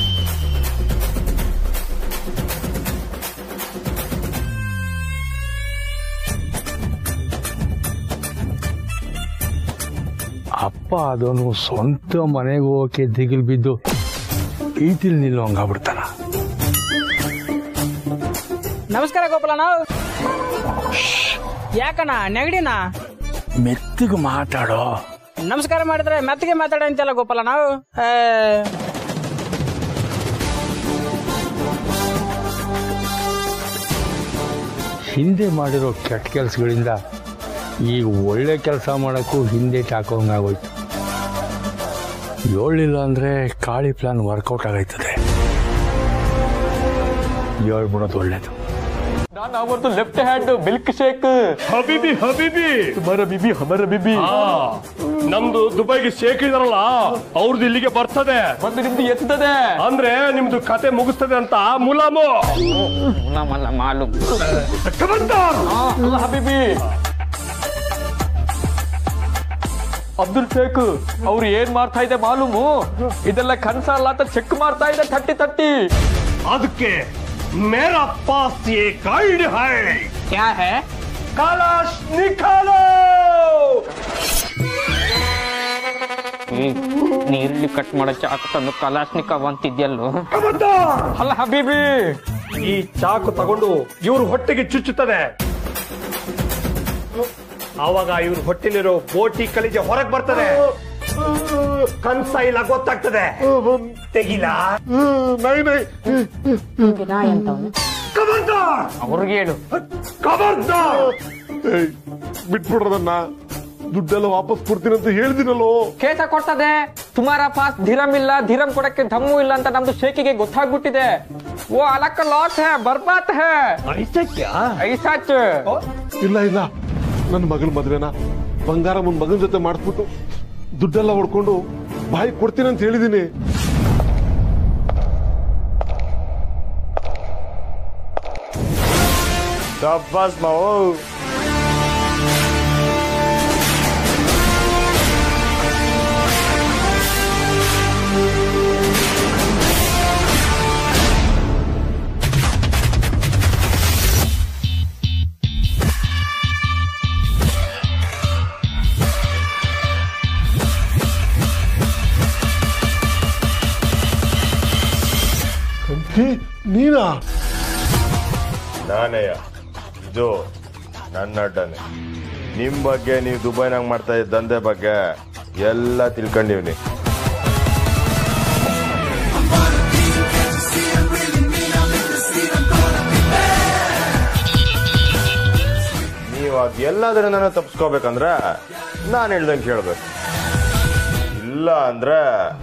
S12: ಅಪ್ಪ ಅದನ್ನು ಸ್ವಂತ ಮನೆಗೆ ಹೋಗಕ್ಕೆ ದಿಗಿಲ್ ಬಿದ್ದು ಈತಿಲ್ ನಿಲ್ಲೋ ಹಂಗಾಗ್ಬಿಡ್ತಾನ
S13: ನಮಸ್ಕಾರ ಗೋಪಾಲಣ್ಣ ಯಾಕಣ್ಣ ನೆಗಡಿನ
S12: ಮೆತ್ತಗೆ ಮಾತಾಡೋ
S13: ನಮಸ್ಕಾರ ಮಾಡಿದ್ರೆ ಮೆತ್ತಗೆ ಮಾತಾಡ ಅಂತೆಲ್ಲ ಗೋಪಾಲಣ್ಣ ಏ,
S12: ಹಿಂದೆ ಮಾಡಿರೋ ಕೆಟ್ಟ ಕೆಲಸಗಳಿಂದ ಈಗ ಒಳ್ಳೆ ಕೆಲಸ ಮಾಡೋಕ್ಕೂ ಹಿಂದೆ ಹಾಕೋಂಗಾಗೋಯ್ತು ಹೇಳಿಲ್ಲ ಅಂದರೆ ಕಾಳಿ ಪ್ಲಾನ್ ವರ್ಕೌಟ್ ಆಗೈತದೆ ಹೇಳ್ಬಿಡೋದು ಒಳ್ಳೇದು
S14: ನಾನು ಅವತ್ತು ಲೆಫ್ಟ್ ಹ್ಯಾಂಡ್ ಮಿಲ್ಕ್ ಶೇಕ್ ಹಬೀಬಿ ಹಬೀಬಿ ಹಮರ ಬಿಬಿ ಹಮರ ಬಿಬಿ
S15: ನಮ್ದು ದುಬೈಗೆ ಶೇಕ್ ಇದಾರಲ್ಲ ಅವ್ರದ್ದು ಇಲ್ಲಿಗೆ ಬರ್ತದೆ
S14: ಮತ್ತೆ ನಿಮ್ದು ಎತ್ತದೆ
S15: ಅಂದ್ರೆ ನಿಮ್ದು ಕತೆ ಮುಗಿಸ್ತದೆ ಅಂತ ಮುಲಾಮು
S14: ನಮ್ಮಲ್ಲ ಮಾಲು ಹಬೀಬಿ ಅಬ್ದುಲ್ ಶೇಖ್ ಅವ್ರು ಏನ್ ಮಾಡ್ತಾ ಇದೆ ಮಾಲೂಮು ಇದೆಲ್ಲ ಕನ್ಸಲ್ಲ ಅಂತ ಚೆಕ್ ಮಾಡ್ತಾ ಇದೆ ತಟ್ಟಿ ತಟ್ಟಿ
S15: ಅದಕ್ಕೆ ಮೇರಾ ಪಾಸ್ ಏಕ್ ಐಡಿ ಹೈ
S13: ಕ್ಯಾ ಹೇ
S15: ಕಲಾಶ್ ನಿಖಾಲೋ
S14: ನೀರುಳ್ಳಿ ಕಟ್ ಮಾಡೋ ಚಾಕು ತಂದು ಕಲಾಶ್ನಿಕವ್ ಅಂತಿದ್ಯಲ್ಲೋ ಅಲ್ಲ ಹಬೀಬಿ
S15: ಈ ಚಾಕು ತಗೊಂಡು ಇವ್ರ ಹೊಟ್ಟೆಗೆ ಚುಚ್ಚುತ್ತದೆ ಆವಾಗ ಇವ್ರ ಹೊಟ್ಟೆಲಿರೋ ಬೋಟಿ ಕಲಿಜೆ ಹೊರಗ್ ಬರ್ತದೆ ಕನ್ಸ ಇಲ್ಲ ಗೊತ್ತಾಗ್ತದೆ ತೆಗಿಲ
S14: ಅವ್ರಿಗೆ ಹೇಳು
S15: ಬಿಟ್ಬಿಡ್ರದನ್ನ
S3: ದುಡ್ಡೆಲ್ಲ ವಾಪಸ್ ಕೊಡ್ತೀನಿ ಅಂತ ಹೇಳಿದಿನಲ್ಲೋ
S14: ಕೇಸ ಕೊಡ್ತದೆ ತುಮಾರ ಪಾಸ್ ಧಿರಮ್ ಇಲ್ಲ ಧಿರಮ್ ಕೊಡಕ್ಕೆ ಧಮ್ಮು ಇಲ್ಲ ಅಂತ ನಮ್ದು ಶೇಕಿಗೆ ಗೊತ್ತಾಗ್ಬಿಟ್ಟಿದೆ ಓ ಅಲಕ್ಕ ಲಾಸ್ ಹೇ ಬರ್ಬಾತ್ ಹೇ ಐಸಾಚ್
S3: ಇಲ್ಲ ಇಲ್ಲ ನನ್ನ ಮಗಳ ಮದ್ವೆನ ಬಂಗಾರ ಮುಂದ್ ಮಗನ ಜೊತೆ ಮಾಡಿಸ್ಬಿಟ್ಟು ದುಡ್ಡೆಲ್ಲ ಹೊಡ್ಕೊಂಡು ಬಾಯಿ ಕೊಡ್ತೀನಿ ಅಂತ ಹೇಳಿದೀನಿ
S4: ಶಬ್ಬಾಸ್ ಮಾವು
S3: ಹೇ, ನೀನಾ
S4: ನಾನೇಯ ಇದು ನನ್ನ ಅಡ್ಡನೆ ನಿಮ್ ಬಗ್ಗೆ ನೀವು ದುಬೈನಾಗ ಮಾಡ್ತಾ ಇದ್ದ ದಂಧೆ ಬಗ್ಗೆ ಎಲ್ಲ ತಿಳ್ಕೊಂಡಿವ್ನಿ ನೀವು ಅದ್ ಎಲ್ಲಾದ್ರೂ ನನ್ನ ತಪ್ಪಿಸ್ಕೋಬೇಕಂದ್ರೆ ನಾನು ಹೇಳ್ದಂಗೆ ಕೇಳ್ಬೇಕು ಇಲ್ಲ ಅಂದ್ರೆ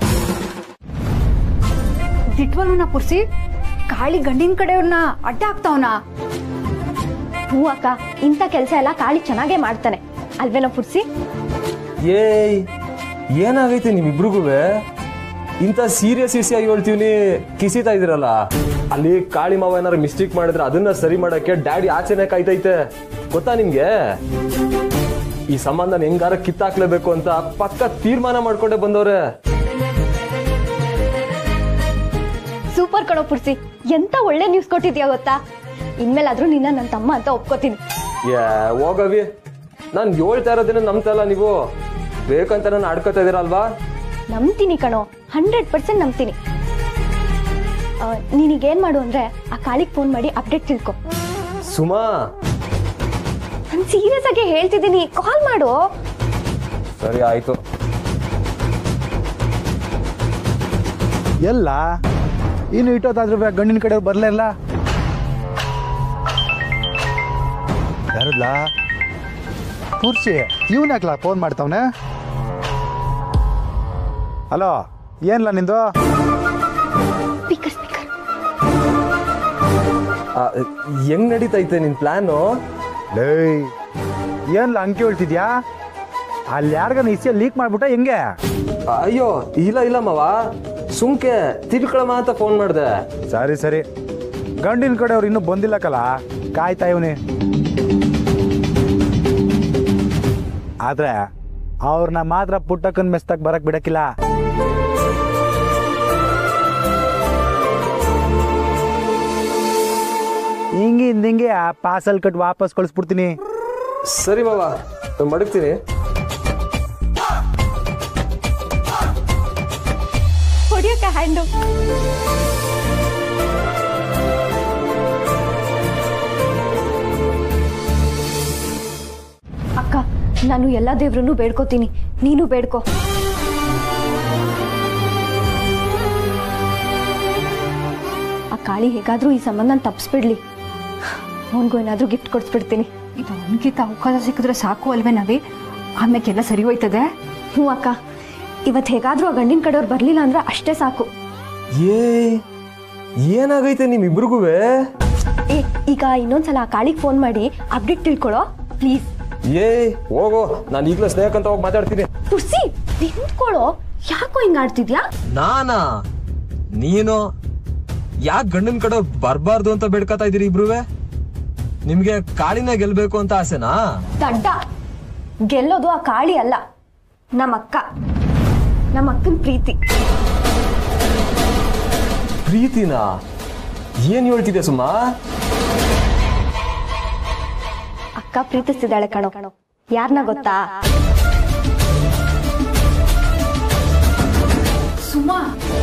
S8: ದಿಟ್ವಲ್ವನ ಪುರ್ಸಿ ಕಾಳಿ ಗಂಡಿನ ಕಡೆಯವ್ರನ್ನ ಅಡ್ಡ ಆಗ್ತಾವನ ಹ್ಞೂ ಅಕ್ಕ ಇಂಥ ಕೆಲಸ ಎಲ್ಲ ಕಾಳಿ ಚೆನ್ನಾಗೇ ಮಾಡ್ತಾನೆ ಅಲ್ವೇನೋ ಪುರ್ಸಿ
S16: ಏಯ್ ಏನಾಗೈತೆ ನಿಮ್ಮಿಬ್ರಿಗೂ ಇಂಥ ಸೀರಿಯಸ್ ಇಸಿ ಆಗಿ ಹೇಳ್ತೀವಿ ಕಿಸಿತಾ ಇದ್ದೀರಲ್ಲ ಅಲ್ಲಿ ಕಾಳಿ ಮಾವ ಏನಾರು ಮಿಸ್ಟೇಕ್ ಮಾಡಿದ್ರೆ ಅದನ್ನ ಸರಿ ಮಾಡಕ್ಕೆ ಡ್ಯಾಡಿ ಆಚೆನೆ ಕಾಯ್ತೈತೆ ಗೊತ್ತಾ ನಿಮ್ಗೆ ಈ ಸಂಬಂಧನ ಹೆಂಗಾರ ಕಿತ್ತಾಕ್ಲೇಬೇಕು ಅಂತ ಪಕ್ಕ ತೀರ್ಮಾನ ಮಾಡ್ಕೊಂಡೆ ಬಂದವ್ರೆ
S8: ಸೂಪರ್ ಕಣೋ ಪುರ್ಸಿ ಎಂತ ಒಳ್ಳೆ ನ್ಯೂಸ್ ಕೊಟ್ಟಿದ್ಯಾ ಗೊತ್ತಾ ಇನ್ಮೇಲಾದ್ರೂ ನಿನ್ನ ನನ್ನ ತಮ್ಮ ಅಂತ ಒಪ್ಕೋತೀನಿ
S16: ಏ ಹೋಗವಿ ನಾನು ಹೇಳ್ತಾ ಇರೋದನ್ನ ನಂಬ್ತಲ್ಲ ನೀವು ಬೇಕಂತ ನಾನು ಆಡ್ಕೊತಾ ಇದೀರಲ್ವಾ
S8: ನಂಬ್ತೀನಿ ಕಣೋ ಹಂಡ್ರೆಡ್ ಪರ್ಸೆಂಟ್ ನಂಬ್ತೀನಿ ಆ, ನೀನೀಗೇನ್ ಮಾಡು ಅಂದ್ರೆ ಆ ಕಾಳಿಗೆ ಫೋನ್ ಮಾಡಿ ಅಪ್ಡೇಟ್ ತಿಳ್ಕೊ
S16: ಸುಮಾ
S8: ನಾನು ಸೀರಿಯಸ್ ಆಗಿ ಹೇಳ್ತಿದ್ದೀನಿ ಕಾಲ್ ಮಾಡು
S16: ಸರಿ ಆಯ್ತು
S11: ಎಲ್ಲ ಇನ್ನು ಇಟ್ಟೋದಾದ್ರೂ ಗಂಡಿನ ಕಡೆಯವ್ರು ಬರಲೇ ಇಲ್ಲ ಯಾರಲ್ಲ ಪೂರ್ಸಿ ಇವನ್ ಯಾಕಲ್ಲ ಫೋನ್ ಮಾಡ್ತಾವನೆ ಹಲೋ ಏನ್ಲ ನಿಂದು
S16: ಆ, ಹೆಂಗ್ ನಡೀತೈತೆ ನಿನ್ ಪ್ಲಾನು
S11: ಲೇಯ್ ಏನ್ಲ ಅಂಕಿ ಹೇಳ್ತಿದ್ಯಾ ಅಲ್ಲಿ ಯಾರಿಗಾನ ಇಸಿಯ ಲೀಕ್ ಮಾಡ್ಬಿಟ್ಟ ಹೆಂಗೆ
S16: ಅಯ್ಯೋ ಇಲ್ಲ ಇಲ್ಲ ಮಾವ ಸುಮ್ಕೆ ತಿಳ್ಕೊಳಮ ಅಂತ ಫೋನ್ ಮಾಡ್ದೆ
S11: ಸರಿ ಸರಿ ಗಂಡಿನ ಕಡೆಯವ್ರು ಇನ್ನೂ ಬಂದಿಲ್ಲ ಕಲ ಕಾಯ್ತಾ ಇವನಿ ಆದ್ರೆ ಅವ್ರನ್ನ ಮಾತ್ರ ಪುಟ್ಟಕ್ಕನ್ ಮೆಸ್ತಕ್ ಬರಕ್ ಬಿಡಕ್ಕಿಲ್ಲ ಹಿಂಗಿಂದ ಹಿಂಗೆ ಆ ಪಾರ್ಸಲ್ ಕಟ್ ವಾಪಸ್ ಕಳಿಸ್ಬಿಡ್ತೀನಿ
S16: ಸರಿ ಮಾವ ಮಡಗ್ತೀನಿ
S8: ಹೊಡಿಯಕ್ಕ ಹ್ಯಾಂಡು ಅಕ್ಕ ನಾನು ಎಲ್ಲ ದೇವ್ರನ್ನು ಬೇಡ್ಕೋತೀನಿ ನೀನು ಬೇಡ್ಕೋ ಆ ಕಾಳಿ ಹೇಗಾದ್ರೂ ಈ ಸಂಬಂಧ ತಪ್ಪಿಸ್ಬಿಡ್ಲಿ ಅವನಿಗೂ ಏನಾದ್ರೂ ಗಿಫ್ಟ್ ಕೊಡಿಸ್ಬಿಡ್ತೀನಿ
S5: ಇದು ಅವನಿಗಿಂತ ಅವಕಾಶ ಸಿಕ್ಕಿದ್ರೆ ಸಾಕು ಅಲ್ವೇ ನಾವೇ ಆಮೇಲೆಲ್ಲ ಸರಿ ಹೋಯ್ತದೆ
S8: ಹ್ಞೂ ಅಕ್ಕ ಇವತ್ತು ಹೇಗಾದ್ರೂ ಆ ಗಂಡಿನ ಕಡೆಯವ್ರು ಬರಲಿಲ್ಲ ಅಂದ್ರೆ ಅಷ್ಟೇ ಸಾಕು
S16: ಏ ಏನಾಗೈತೆ ನಿಮ್ಮಿಬ್ರಿಗೂ
S8: ಏ ಈಗ ಇನ್ನೊಂದ್ಸಲ ಆ ಕಾಳಿಗೆ ಫೋನ್ ಮಾಡಿ ಅಪ್ಡೇಟ್ ತಿಳ್ಕೊಳ್ಳೋ ಪ್ಲೀಸ್
S16: ಏ ಹೋಗೋ ನಾನು ಈಗಲೇ ಸ್ನೇಹಕ್ ಅಂತ ಹೋಗಿ ಮಾತಾಡ್ತೀನಿ
S8: ತುರ್ಸಿ ನಿಂತ್ಕೊಳ್ಳೋ ಯಾಕೋ ಹಿಂಗ್ ಆಡ್ತಿದ್ಯಾ
S16: ನಾನಾ ನೀನು ಯಾಕೆ ಗಂಡನ ಕಡೆ ಬರ್ಬಾರ್ದು ಅಂತ ಬೇಡ್ಕತಾ ಇದೀರಿ ಇಬ್ರುವೆ ನಿಮ್ಗೆ ಕಾಳಿನ ಗೆಲ್ಬೇಕು ಅಂತ ಆಸೆನಾ
S8: ದಡ್ಡ ಗೆಲ್ಲೋದು ಆ ಕಾಳಿ ಅಲ್ಲ ನಮ್ಮ ಅಕ್ಕ ನಮ್ಮ ಅಕ್ಕನ ಪ್ರೀತಿ
S16: ಪ್ರೀತಿನ ಏನ್ ಹೇಳ್ತಿದೆ ಸುಮಾ
S8: ಅಕ್ಕ ಪ್ರೀತಿಸ್ತಿದ್ದಾಳೆ ಕಣೋ ಯಾರನ್ನ ಗೊತ್ತಾ
S5: ಸುಮಾ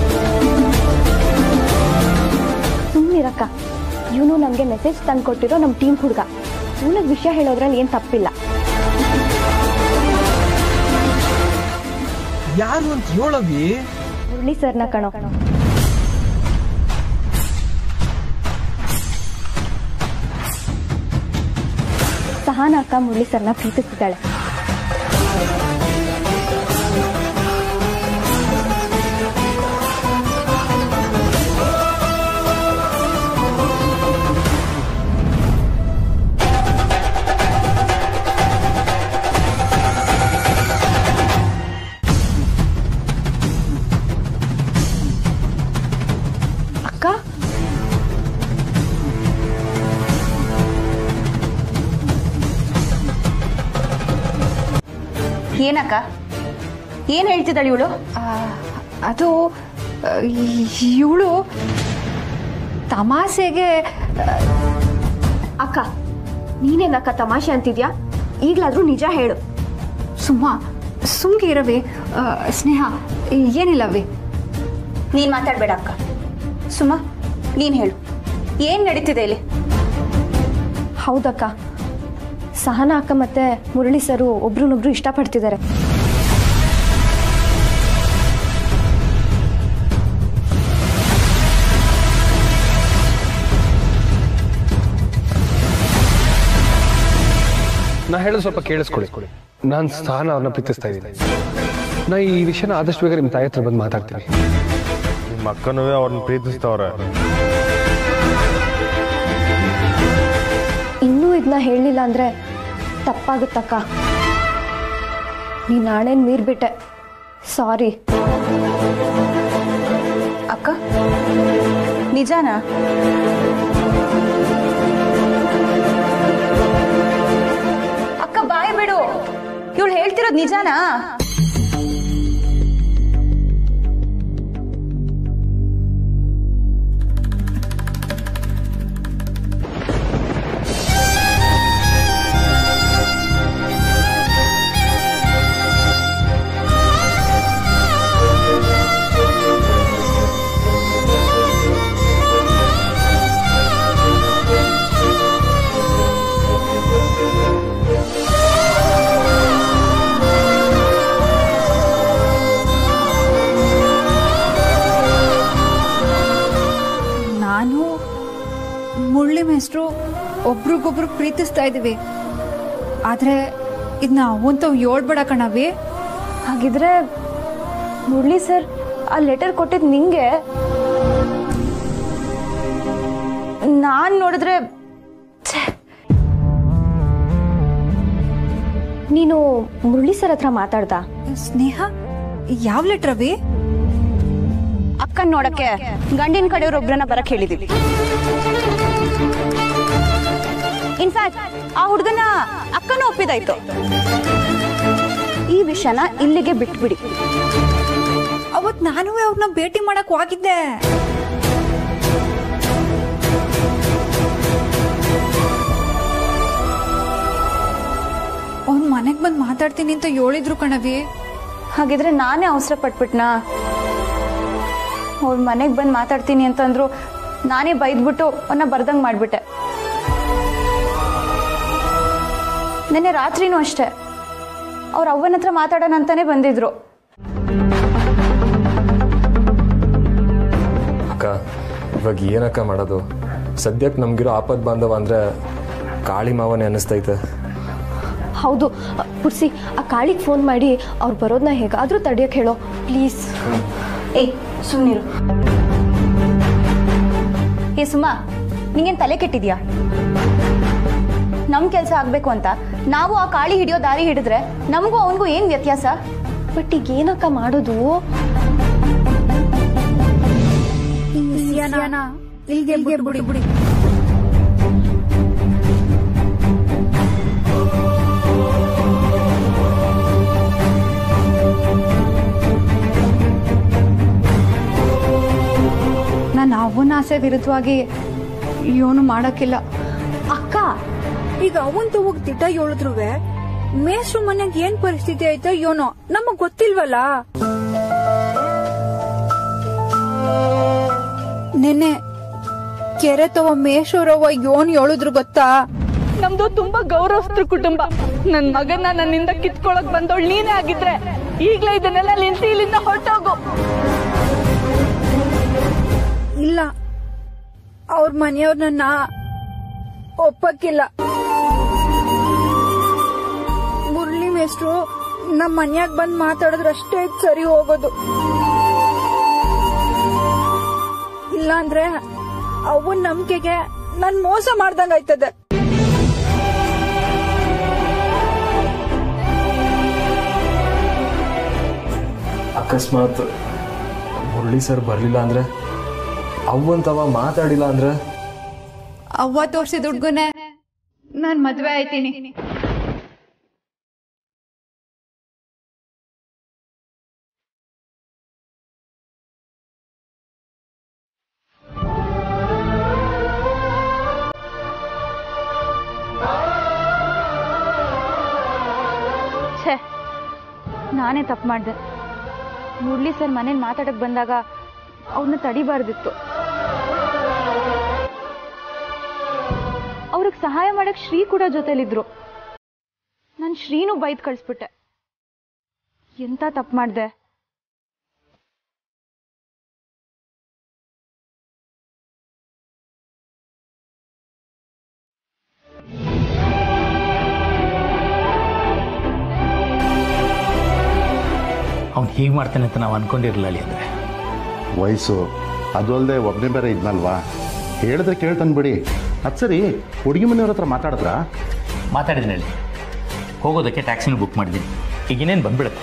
S8: ಸುಮ್ಮನಿರಕ್ಕ ಇವನು ನಮಗೆ ಮೆಸೇಜ್ ತಂದು ಕೊಟ್ಟಿರೋ ನಮ್ಮ ಟೀಮ್ ಹುಡುಗ ಇವನಿಗೆ ವಿಷಯ ಹೇಳೋದ್ರಲ್ಲಿ ಏನು ತಪ್ಪಿಲ್ಲ
S16: ಯಾರು ಅಂತ ಹೇಳವಿ
S8: ಮುರಳಿ ಸರ್ನ ಕಣೋ ಸಹನ ಅಕ್ಕ ಮುರಳಿ ಸರ್ನ ಪ್ರೀತಿಸ್ತಿದ್ದಾಳೆ ಏನಕ್ಕ ಏನು ಹೇಳ್ತಿದ್ದಾಳೆ ಇವಳು
S5: ಅದು ಇವಳು ತಮಾಷೆಗೆ
S7: ಅಕ್ಕ ನೀನೇನಕ್ಕ ತಮಾಷೆ ಅಂತಿದ್ಯಾ ಈಗ್ಲಾದ್ರೂ ನಿಜ ಹೇಳು
S5: ಸುಮ್ಮ ಸುಮ್ಗೆ ಇರವೆ ಆ, ಸ್ನೇಹ ಏನಿಲ್ಲವೇ
S8: ನೀನು ಮಾತಾಡಬೇಡ ಅಕ್ಕ ಸುಮ ನೀನು ಹೇಳು ಏನು ನಡೀತಿದೆ ಇಲ್ಲಿ
S7: ಹೌದಕ್ಕ ಸಹನಾ ಅಕ್ಕ ಮತ್ತೆ ಮುರಳಿ ಸರು ಒಬ್ರನ್ನೊಬ್ರು ಇಷ್ಟಪಡ್ತಿದ್ದಾರೆ
S16: ನಾ ಹೇಳೋದು ಸ್ವಲ್ಪ ಕೇಳಿಸ್ಕೊಳ್ಳಿ ನಾನು ಸ್ಥಾನ ಅವ್ರನ್ನ ಪ್ರೀತಿಸ್ತಾ ಇದ್ದೀನಿ ನಾ ಈ ವಿಷಯನ ಆದಷ್ಟು ಬೇಗ ನಿಮ್ಮ ತಾಯಿ ಹತ್ರ ಬಂದು ಮಾತಾಡ್ತೀನಿ
S4: ನಿಮ್ಮ ಅಕ್ಕನೂ ಅವ್ರನ್ನ ಪ್ರೀತಿಸ್ತವ್ರೆ
S7: ಇನ್ನೂ ಇದನ್ನ ಹೇಳಲಿಲ್ಲ ಅಂದ್ರೆ ತಪ್ಪಾಗುತ್ತಕ್ಕ ನೀನ್ ನಾಣೇನ್ ಮೀರ್ಬಿಟ್ಟೆ ಸಾರಿ
S8: ಅಕ್ಕ ನಿಜಾನಾ ಅಕ್ಕ ಬಾಯ್ ಬಿಡು ಇವಳು ಹೇಳ್ತಿರೋದು ನಿಜಾನಾ
S5: ನಾನು ಮುರಳಿ ಮೇಷ್ಟ್ರು ಒಬ್ರಿಗೊಬ್ರು ಪ್ರೀತಿಸ್ತಾ ಇದ್ದೀವಿ ಆದ್ರೆ ಇದನ್ನ ಅವಂತವ್ ಏಳ್ಬೇಡ ಕಣವಿ
S7: ಹಾಗಿದ್ರೆ ಮುರಳಿ ಸರ್ ಆ ಲೆಟರ್ ಕೊಟ್ಟಿದ್ ನಿಂಗೆ
S8: ನಾನ್ ನೋಡಿದ್ರೆ ಛೆ,
S7: ನೀನು ಮುರಳಿ ಸರ್ ಹತ್ರ ಮಾತಾಡ್ದ
S5: ಸ್ನೇಹ ಯಾವ ಲೆಟರ್ ಅವಿ
S8: ಅಕ್ಕನ್ ನೋಡಕ್ಕೆ ಗಂಡಿನ ಕಡೆಯವ್ರೊಬ್ರನ್ನ ಬರಕ್ ಹೇಳಿದೀವಿ ಇನ್ಫ್ಯಾಕ್ಟ್ ಆ ಹುಡುಗನ ಅಕ್ಕನೂ ಒಪ್ಪಿದಾಯ್ತು ಈ ವಿಷಯನ ಇಲ್ಲಿಗೆ ಬಿಟ್ಬಿಡಿ
S5: ಅವತ್ ನಾನು ಅವ್ರನ್ನ ಭೇಟಿ ಮಾಡಕ್ ಹೋಗಿದ್ದೆ ಅವ್ನ್ ಮನೆಗ್ ಬಂದ್ ಮಾತಾಡ್ತೀನಿ ಅಂತ ಹೇಳಿದ್ರು ಕಣವಿ
S8: ಹಾಗಿದ್ರೆ ನಾನೇ ಅವಸರ ಪಟ್ಬಿಟ್ನಾ ಅವ್ರ ಮನೆಗೆ ಬಂದು ಮಾತಾಡ್ತೀನಿ ಅಂತಂದ್ರು ನಾನೇ ಬೈದ್ಬಿಟ್ಟು ಅವನ್ನ ಬರ್ದಂಗ್ ಮಾಡ್ಬಿಟ್ಟೆ ನೆನ್ನೆ ರಾತ್ರಿನೂ ಅಷ್ಟೇ ಅವ್ರ ಅವ್ವನ ಹತ್ರ ಮಾತಾಡೋಣ ಅಂತಾನೆ ಬಂದಿದ್ರು
S16: ಅಕ್ಕ ಇವಾಗ ಏನಕ್ಕ ಮಾಡೋದು ಸದ್ಯಕ್ಕೆ ನಮ್ಗಿರೋ ಆಪತ್ ಬಾಂಧವ ಅಂದ್ರೆ ಕಾಳಿ ಮಾವನೇ ಅನ್ನಿಸ್ತೈತೆ
S7: ಹೌದು ಪುಡ್ಸಿ ಆ ಕಾಳಿಗೆ ಫೋನ್ ಮಾಡಿ ಅವ್ರು ಬರೋದನ್ನ ಹೇಗಾದ್ರೂ ತಡಿಯಕ್ಕೆ ಹೇಳೋ ಪ್ಲೀಸ್
S8: ಏ ಸುಮ್ಮನಿರು ಏ ಸುಮಾ ನಿಂಗೇನ್ ತಲೆ ಕೆಟ್ಟಿದ್ಯಾ ನಮ್ ಕೆಲಸ ಆಗ್ಬೇಕು ಅಂತ ನಾವು ಆ ಕಾಳಿ ಹಿಡಿಯೋ ದಾರಿ ಹಿಡಿದ್ರೆ ನಮಗೂ ಅವನಿಗೂ ಏನ್ ವ್ಯತ್ಯಾಸ
S7: ಬಟ್ ಈಗ ಏನಕ್ಕ ಮಾಡೋದು
S5: ಬಿಡಿ ಬಿಡಿ ನಾನು ಅವನ ಆಸೆ ವಿರುದ್ಧವಾಗಿ ಇವನು ಮಾಡಕ್ಕಿಲ್ಲ
S7: ಅಕ್ಕ
S5: ಈಗ ಅವನ್ ಹೋಗ್ ದಿಟ್ಟ ಹೇಳಿದ್ರುವೆ ಮೇಷ್ಟ್ರು ಮನ್ಯಾಗ ಏನ್ ಪರಿಸ್ಥಿತಿ ಐತೆ ಯೋನೋ ನಮಗ್ ಗೊತ್ತಿಲ್ವಲ್ಲ ನೆನ್ನೆ ಕೆರೆ ತವ ಮೇಷರವ ಯೋನ್ ಹೇಳಿದ್ರು ಗೊತ್ತಾ
S9: ನಮ್ದು ತುಂಬಾ ಗೌರವಸ್ತ್ರ ಕುಟುಂಬ ನನ್ ಮಗನ ನನ್ನಿಂದ ಕಿತ್ಕೊಳಕ್ ಬಂದವಳು ನೀನೇ ಆಗಿದ್ರೆ ಈಗ್ಲೇ ಇದನ್ನೆಲ್ಲ ನಿಲ್ಸಿ ಇಲ್ಲಿಂದ ಹೊರಟೋಗು
S5: ಇಲ್ಲ ಅವ್ರ ಮನೆಯವ್ರ ನನ್ನ ಒಪ್ಪಕ್ಕಿಲ್ಲ ಮುರಳಿ ಮೇಷ್ಟ್ರು ನಮ್ಮ ಮನ್ಯಾಗ ಬಂದ್ ಮಾತಾಡಿದ್ರೆ ಅಷ್ಟೇ ಇದ್ ಸರಿ ಹೋಗೋದು ಇಲ್ಲಾಂದ್ರೆ ಅವನ್ ನಂಬಿಕೆಗೆ ನನ್ ಮೋಸ ಮಾಡ್ದಂಗ ಆಯ್ತದೆ
S16: ಅಕಸ್ಮಾತ್ ಮುರಳಿ ಸರ್ ಬರಲಿಲ್ಲ ಅಂದ್ರೆ ಅವಂತವ ಮಾತಾಡಿಲ್ಲ ಅಂದ್ರೆ
S5: ಅವ್ವ ತೋರ್ಸಿದ ಹುಡ್ಗನೆ ನಾನ್ ಮದ್ವೆ ಆಯ್ತೀನಿ
S17: ನಾನೇ ತಪ್ಪು ಮಾಡಿದೆ ಮುರಳಿ ಸರ್ ಮನೇಲಿ ಮಾತಾಡಕ್ಕೆ ಬಂದಾಗ ಅವ್ರನ್ನ ತಡಿಬಾರ್ದಿತ್ತು ಅವ್ರಿಗೆ ಸಹಾಯ ಮಾಡಕ್ ಶ್ರೀ ಕೂಡ ಜೊತೆಲಿದ್ರು ನಾನು ಶ್ರೀನೂ ಬೈದ್ ಕಳಿಸ್ಬಿಟ್ಟೆ ಎಂತ ತಪ್ಪು ಮಾಡಿದೆ
S10: ಅವ್ನು ಹೀಗೆ ಮಾಡ್ತಾನೆ ಅಂತ ನಾವು ಅನ್ಕೊಂಡಿರಲಿಲ್ಲ ಅಂದ್ರೆ
S18: ವಯಸ್ಸು ಅದು ಅಲ್ಲದೆ ಒಬ್ಬನೇ ಬೇರೆ ಇದ್ನಲ್ವಾ ಹೇಳಿದ್ರೆ ಕೇಳ್ತಾನೆ ಬಿಡಿ ಅದು ಸರಿ ಹುಡುಗಿ ಮನೆಯವ್ರ ಹತ್ರ ಮಾತಾಡಿದ್ರಾ
S10: ಮಾತಾಡಿದ್ದೀನಿ ಹೇಳಿ ಹೋಗೋದಕ್ಕೆ ಟ್ಯಾಕ್ಸಿನ ಬುಕ್ ಮಾಡಿದ್ದೀನಿ ಈಗ ಇನ್ನೇನು ಬಂದ್ಬಿಡುತ್ತೆ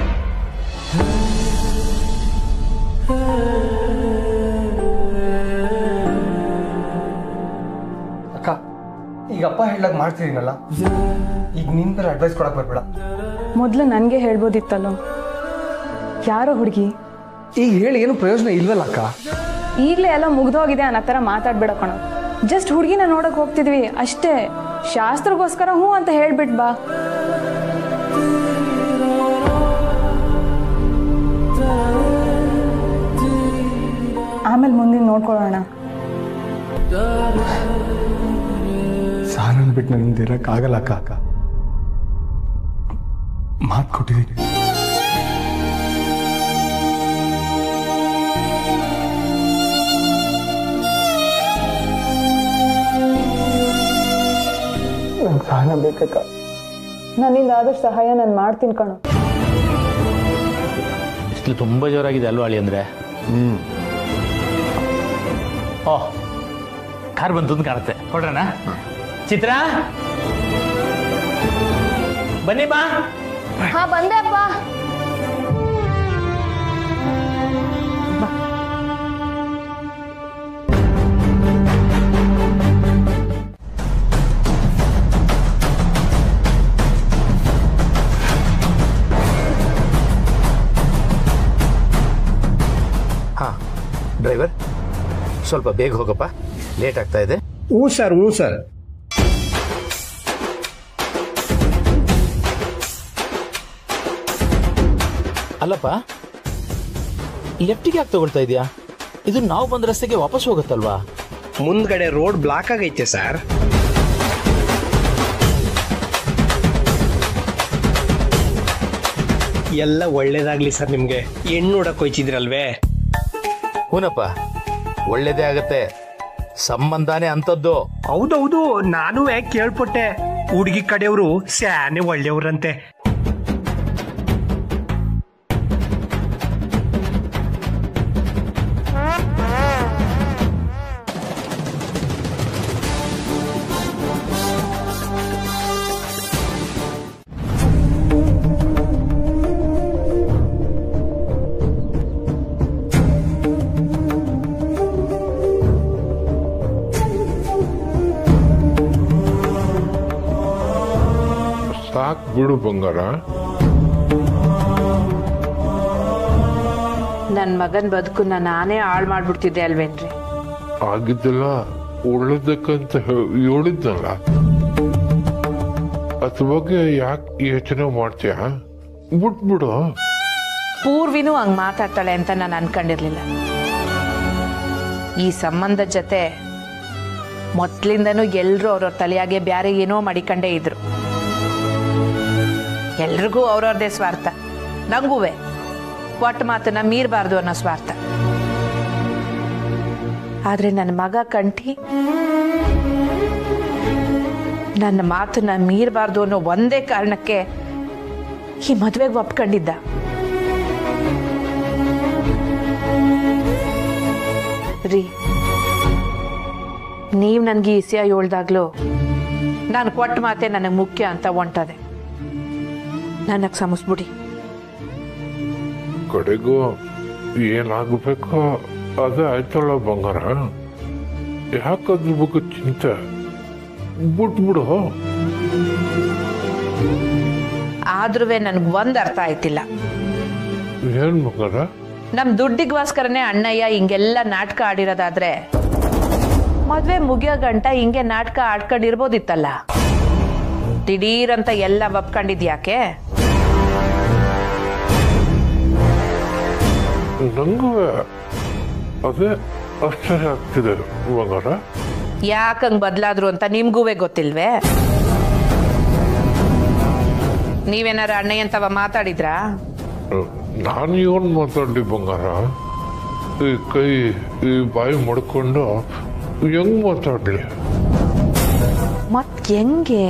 S16: ಅಕ್ಕ ಈಗ ಅಪ್ಪ ಹೇಳಕ್ ಮಾಡ್ತಿದ್ದೀನಲ್ಲ ಈಗ ನಿನ್ ಬೇರೆ ಅಡ್ವೈಸ್ ಕೊಡಕ್ ಬರ್ಬೇಡ
S19: ಮೊದಲು ನನಗೆ ಹೇಳ್ಬೋದಿತ್ತಲ್ಲೋ ಯಾರೋ ಹುಡುಗಿ
S16: ಈಗ ಹೇಳಿ ಏನು ಪ್ರಯೋಜನ ಇಲ್ವಲ್ಲ ಅಕ್ಕ
S19: ಈಗಲೇ ಎಲ್ಲ ಮುಗ್ದೋಗಿದೆ ಅನ್ನೋ ಥರ ಮಾತಾಡ್ಬೇಡ ಕಣೋ ಜಸ್ಟ್ ಹುಡುಗಿನ ನೋಡಕ್ ಹೋಗ್ತಿದ್ವಿ ಅಷ್ಟೇ ಶಾಸ್ತ್ರಗೋಸ್ಕರ ಹ್ಞೂ ಅಂತ ಹೇಳ್ಬಿಟ್ ಬಾ ಆಮೇಲೆ ಮುಂದಿನ ನೋಡ್ಕೊಳ್ಳೋಣ
S16: ಸಾಲನ್ ಬಿಟ್ಟು ನನ್ನಿಂದ ಇರಕ್ ಆಗಲ್ಲ ಅಕ್ಕ ಅಕ್ಕ ಮಾತು ಕೊಟ್ಟಿದ್ದೀನಿ ನಂಗೆ ಸಹನ ಬೇಕಕ್ಕ
S19: ನನ್ನಿಂದ ಆದಷ್ಟು ಸಹಾಯ ನಾನು ಮಾಡ್ತೀನಿ ಕಣೋ
S10: ಬಿಸಿಲು ತುಂಬ ಜೋರಾಗಿದೆ ಅಲ್ವಾ ಅಳಿ ಅಂದರೆ ಹ್ಞೂ ಓಹ್ ಕಾರ್ ಬಂತು ಅಂತ ಕಾಣುತ್ತೆ ಹೊಡ್ರಣ ಚಿತ್ರ ಬನ್ನಿ ಬಾ
S7: ಹಾ ಬಂದೆ ಅಪ್ಪ
S10: ಹಾ ಡ್ರೈವರ್ ಸ್ವಲ್ಪ ಬೇಗ ಹೋಗಪ್ಪ ಲೇಟ್ ಆಗ್ತಾ ಇದೆ
S15: ಹ್ಞೂ ಸರ್ ಹ್ಞೂ ಸರ್
S10: ಅಲ್ಲಪ್ಪ ಲೆಫ್ಟಿಗೆ ಯಾಕೆ ತಗೊಳ್ತಾ ಇದೆಯಾ ಇದು ನಾವು ಬಂದ ರಸ್ತೆಗೆ ವಾಪಸ್ ಹೋಗುತ್ತಲ್ವಾ
S15: ಮುಂದ್ಗಡೆ ರೋಡ್ ಬ್ಲಾಕ್ ಆಗೈತೆ ಸರ್ ಎಲ್ಲ ಒಳ್ಳೇದಾಗ್ಲಿ ಸರ್ ನಿಮ್ಗೆ ಹೆಣ್ಣು ನೋಡಕ್ ಹೋಯ್ತಿದ್ರಲ್ವೇ
S10: ಹೂನಪ್ಪ ಒಳ್ಳೇದೇ ಆಗತ್ತೆ ಸಂಬಂಧನೇ ಅಂತದ್ದು
S15: ಹೌದೌದು ನಾನು ಕೇಳ್ಪಟ್ಟೆ ಹುಡುಗಿ ಕಡೆಯವರು ಸ್ಯಾನೆ ಒಳ್ಳೆಯವ್ರಂತೆ
S2: ಸಾಕ್ ಬಿಡು ಬಂಗಾರ
S1: ನನ್ನ ಮಗನ ಬದುಕನ್ನ ನಾನೇ ಹಾಳು ಮಾಡ್ಬಿಡ್ತಿದ್ದೆ ಅಲ್ವೇನ್ರಿ
S2: ಆಗಿದ್ದೆಲ್ಲ ಒಳ್ಳೇದಕ್ಕಂತ ಹೇ- ಹೇಳಿದ್ನಲ್ಲ ಅದ್ರ ಬಗ್ಗೆ ಯಾಕೆ ಯೋಚನೆ ಮಾಡ್ತೀಯ ಬಿಟ್ಬಿಡು
S1: ಪೂರ್ವಿನೂ ಹಂಗ್ ಮಾತಾಡ್ತಾಳೆ ಅಂತ ನಾನು ಅನ್ಕೊಂಡಿರ್ಲಿಲ್ಲ ಈ ಸಂಬಂಧದ ಜೊತೆ ಮೊದ್ಲಿಂದನೂ ಎಲ್ರೂ ಅವ್ರವ್ರ ತಲೆಯಾಗೆ ಬ್ಯಾರೆ ಏನೋ ಮಾಡಿಕೊಂಡೇ ಇದ್ರು ಎಲ್ರಿಗೂ ಅವ್ರವ್ರದೇ ಸ್ವಾರ್ಥ ನಂಗೂವೆ ಒಟ್ಟು ಮಾತನ್ನ ಮೀರಬಾರ್ದು ಅನ್ನೋ ಸ್ವಾರ್ಥ ಆದ್ರೆ ನನ್ನ ಮಗ ಕಂಠಿ ನನ್ನ ಮಾತನ್ನ ಮೀರಬಾರ್ದು ಅನ್ನೋ ಒಂದೇ ಕಾರಣಕ್ಕೆ ಈ ಮದ್ವೆಗೆ ಒಪ್ಕೊಂಡಿದ್ದ ರೀ ನೀವು ನನಗೆ ಈ ವಿಷಯ ಹೇಳ್ದಾಗ್ಲೂ ನಾನು ಕೊಟ್ಟ ಮಾತೆ ನನಗೆ ಮುಖ್ಯ ಅಂತ ಹೊಂಟದೆ ನನಗೆ ಕ್ಷಮಿಸ್ಬಿಡಿ
S2: ಕಡೆಗೂ ಏನಾಗಬೇಕೋ ಅದೇ ಆಯ್ತಲ್ಲ ಬಂಗಾರ ಯಾಕದ್ರ ಬಗ್ಗೆ ಚಿಂತೆ ಬಿಟ್ಬಿಡು
S1: ಆದ್ರೂ ನನಗೆ ಒಂದು ಅರ್ಥ ಆಯ್ತಿಲ್ಲ
S2: ಏನ್ ಬಂಗಾರ
S1: ನಮ್ಮ ದುಡ್ಡಿಗೋಸ್ಕರನೇ ಅಣ್ಣಯ್ಯ ಹಿಂಗೆಲ್ಲ ನಾಟಕ ಆಡಿರೋದಾದ್ರೆ ಮದ್ವೆ ಮುಗಿಯೋ ಗಂಟ ಹಿಂಗೆ ನಾಟಕ ಆಡ್ಕೊಂಡಿರ್ಬೋದಿತ್ತಲ್ಲ ದಿಢೀರಂತ ಎಲ್ಲ ಒಪ್ಕೊಂಡಿದ್ಯಾಕೆ
S2: ನಂಗೂ ಅದೇ ಆಶ್ಚರ್ಯ ಆಗ್ತಿದೆ ಬಂಗಾರ
S1: ಯಾಕಂಗ್ ಬದಲಾದ್ರು ಅಂತ ನಿಮ್ಗೂವೇ ಗೊತ್ತಿಲ್ವೇ ನೀವೇನಾರ ಅಣ್ಣಯ್ಯಂತವ ಮಾತಾಡಿದ್ರಾ
S2: ನಾನು ಇವನ್ ಮಾತಾಡ್ಲಿ ಬಂಗಾರ ಈ ಕೈ ಈ ಬಾಯಿ ಮಡ್ಕೊಂಡು ಹೆಂಗ್ ಮಾತಾಡ್ಲಿ
S1: ಮತ್ ಹೆಂಗೆ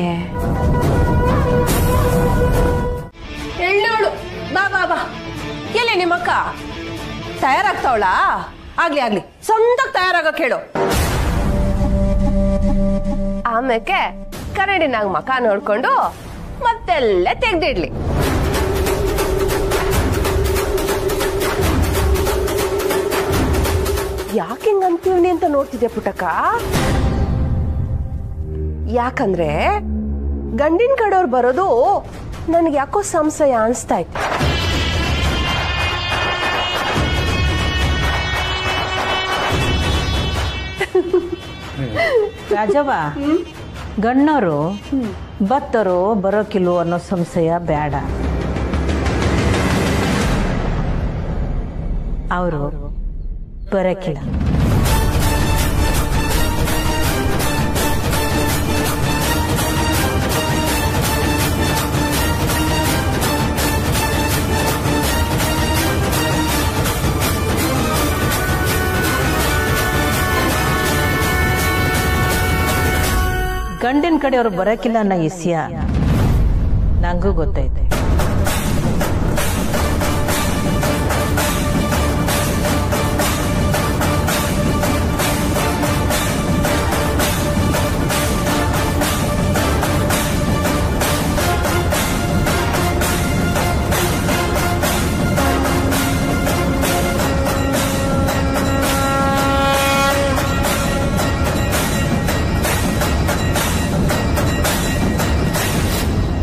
S20: ಎಳ್ಳೋಳು ಬಾ ಬಾ ಬಾ ಎಲ್ಲಿ ನಿಮ್ಮ ಅಕ್ಕ ತಯಾರಾಗ್ತಾವಳಾ ಆಗ್ಲಿ ಆಗ್ಲಿ ಸ್ವಂತಕ್ ತಯಾರಾಗಕ್ ಹೇಳು ಆಮೇಲೆ ಕನ್ನಡಿನಾಗ ಮಕ ನೋಡ್ಕೊಂಡು ಮತ್ತೆಲ್ಲ ತೆಗ್ದಿಡ್ಲಿ ಯಾಕೆ ಹಿಂಗ್ ಅಂತೀವ್ನಿ ಅಂತ ನೋಡ್ತಿದ್ದೆ ಪುಟಕ ಯಾಕಂದ್ರೆ ಗಂಡಿನ ಕಡೆಯವ್ರು ಬರೋದು ನನಗೆ ಯಾಕೋ ಸಂಶಯ ಅನಿಸ್ತಾ ಇತ್ತು
S21: ರಾಜವ್ವ ಗಣ್ಣವರು ಬತ್ತರೋ ಬರೋಕಿಲ್ವೋ ಅನ್ನೋ ಸಂಶಯ ಬೇಡ ಅವರು ಬರಕಿಲ್ಲ ಗಂಡಿನ ಕಡೆಯವರು ಬರಕಿಲ್ಲ ಅನ್ನೋ ವಿಷಯ ನಂಗೂ ಗೊತ್ತೈತೆ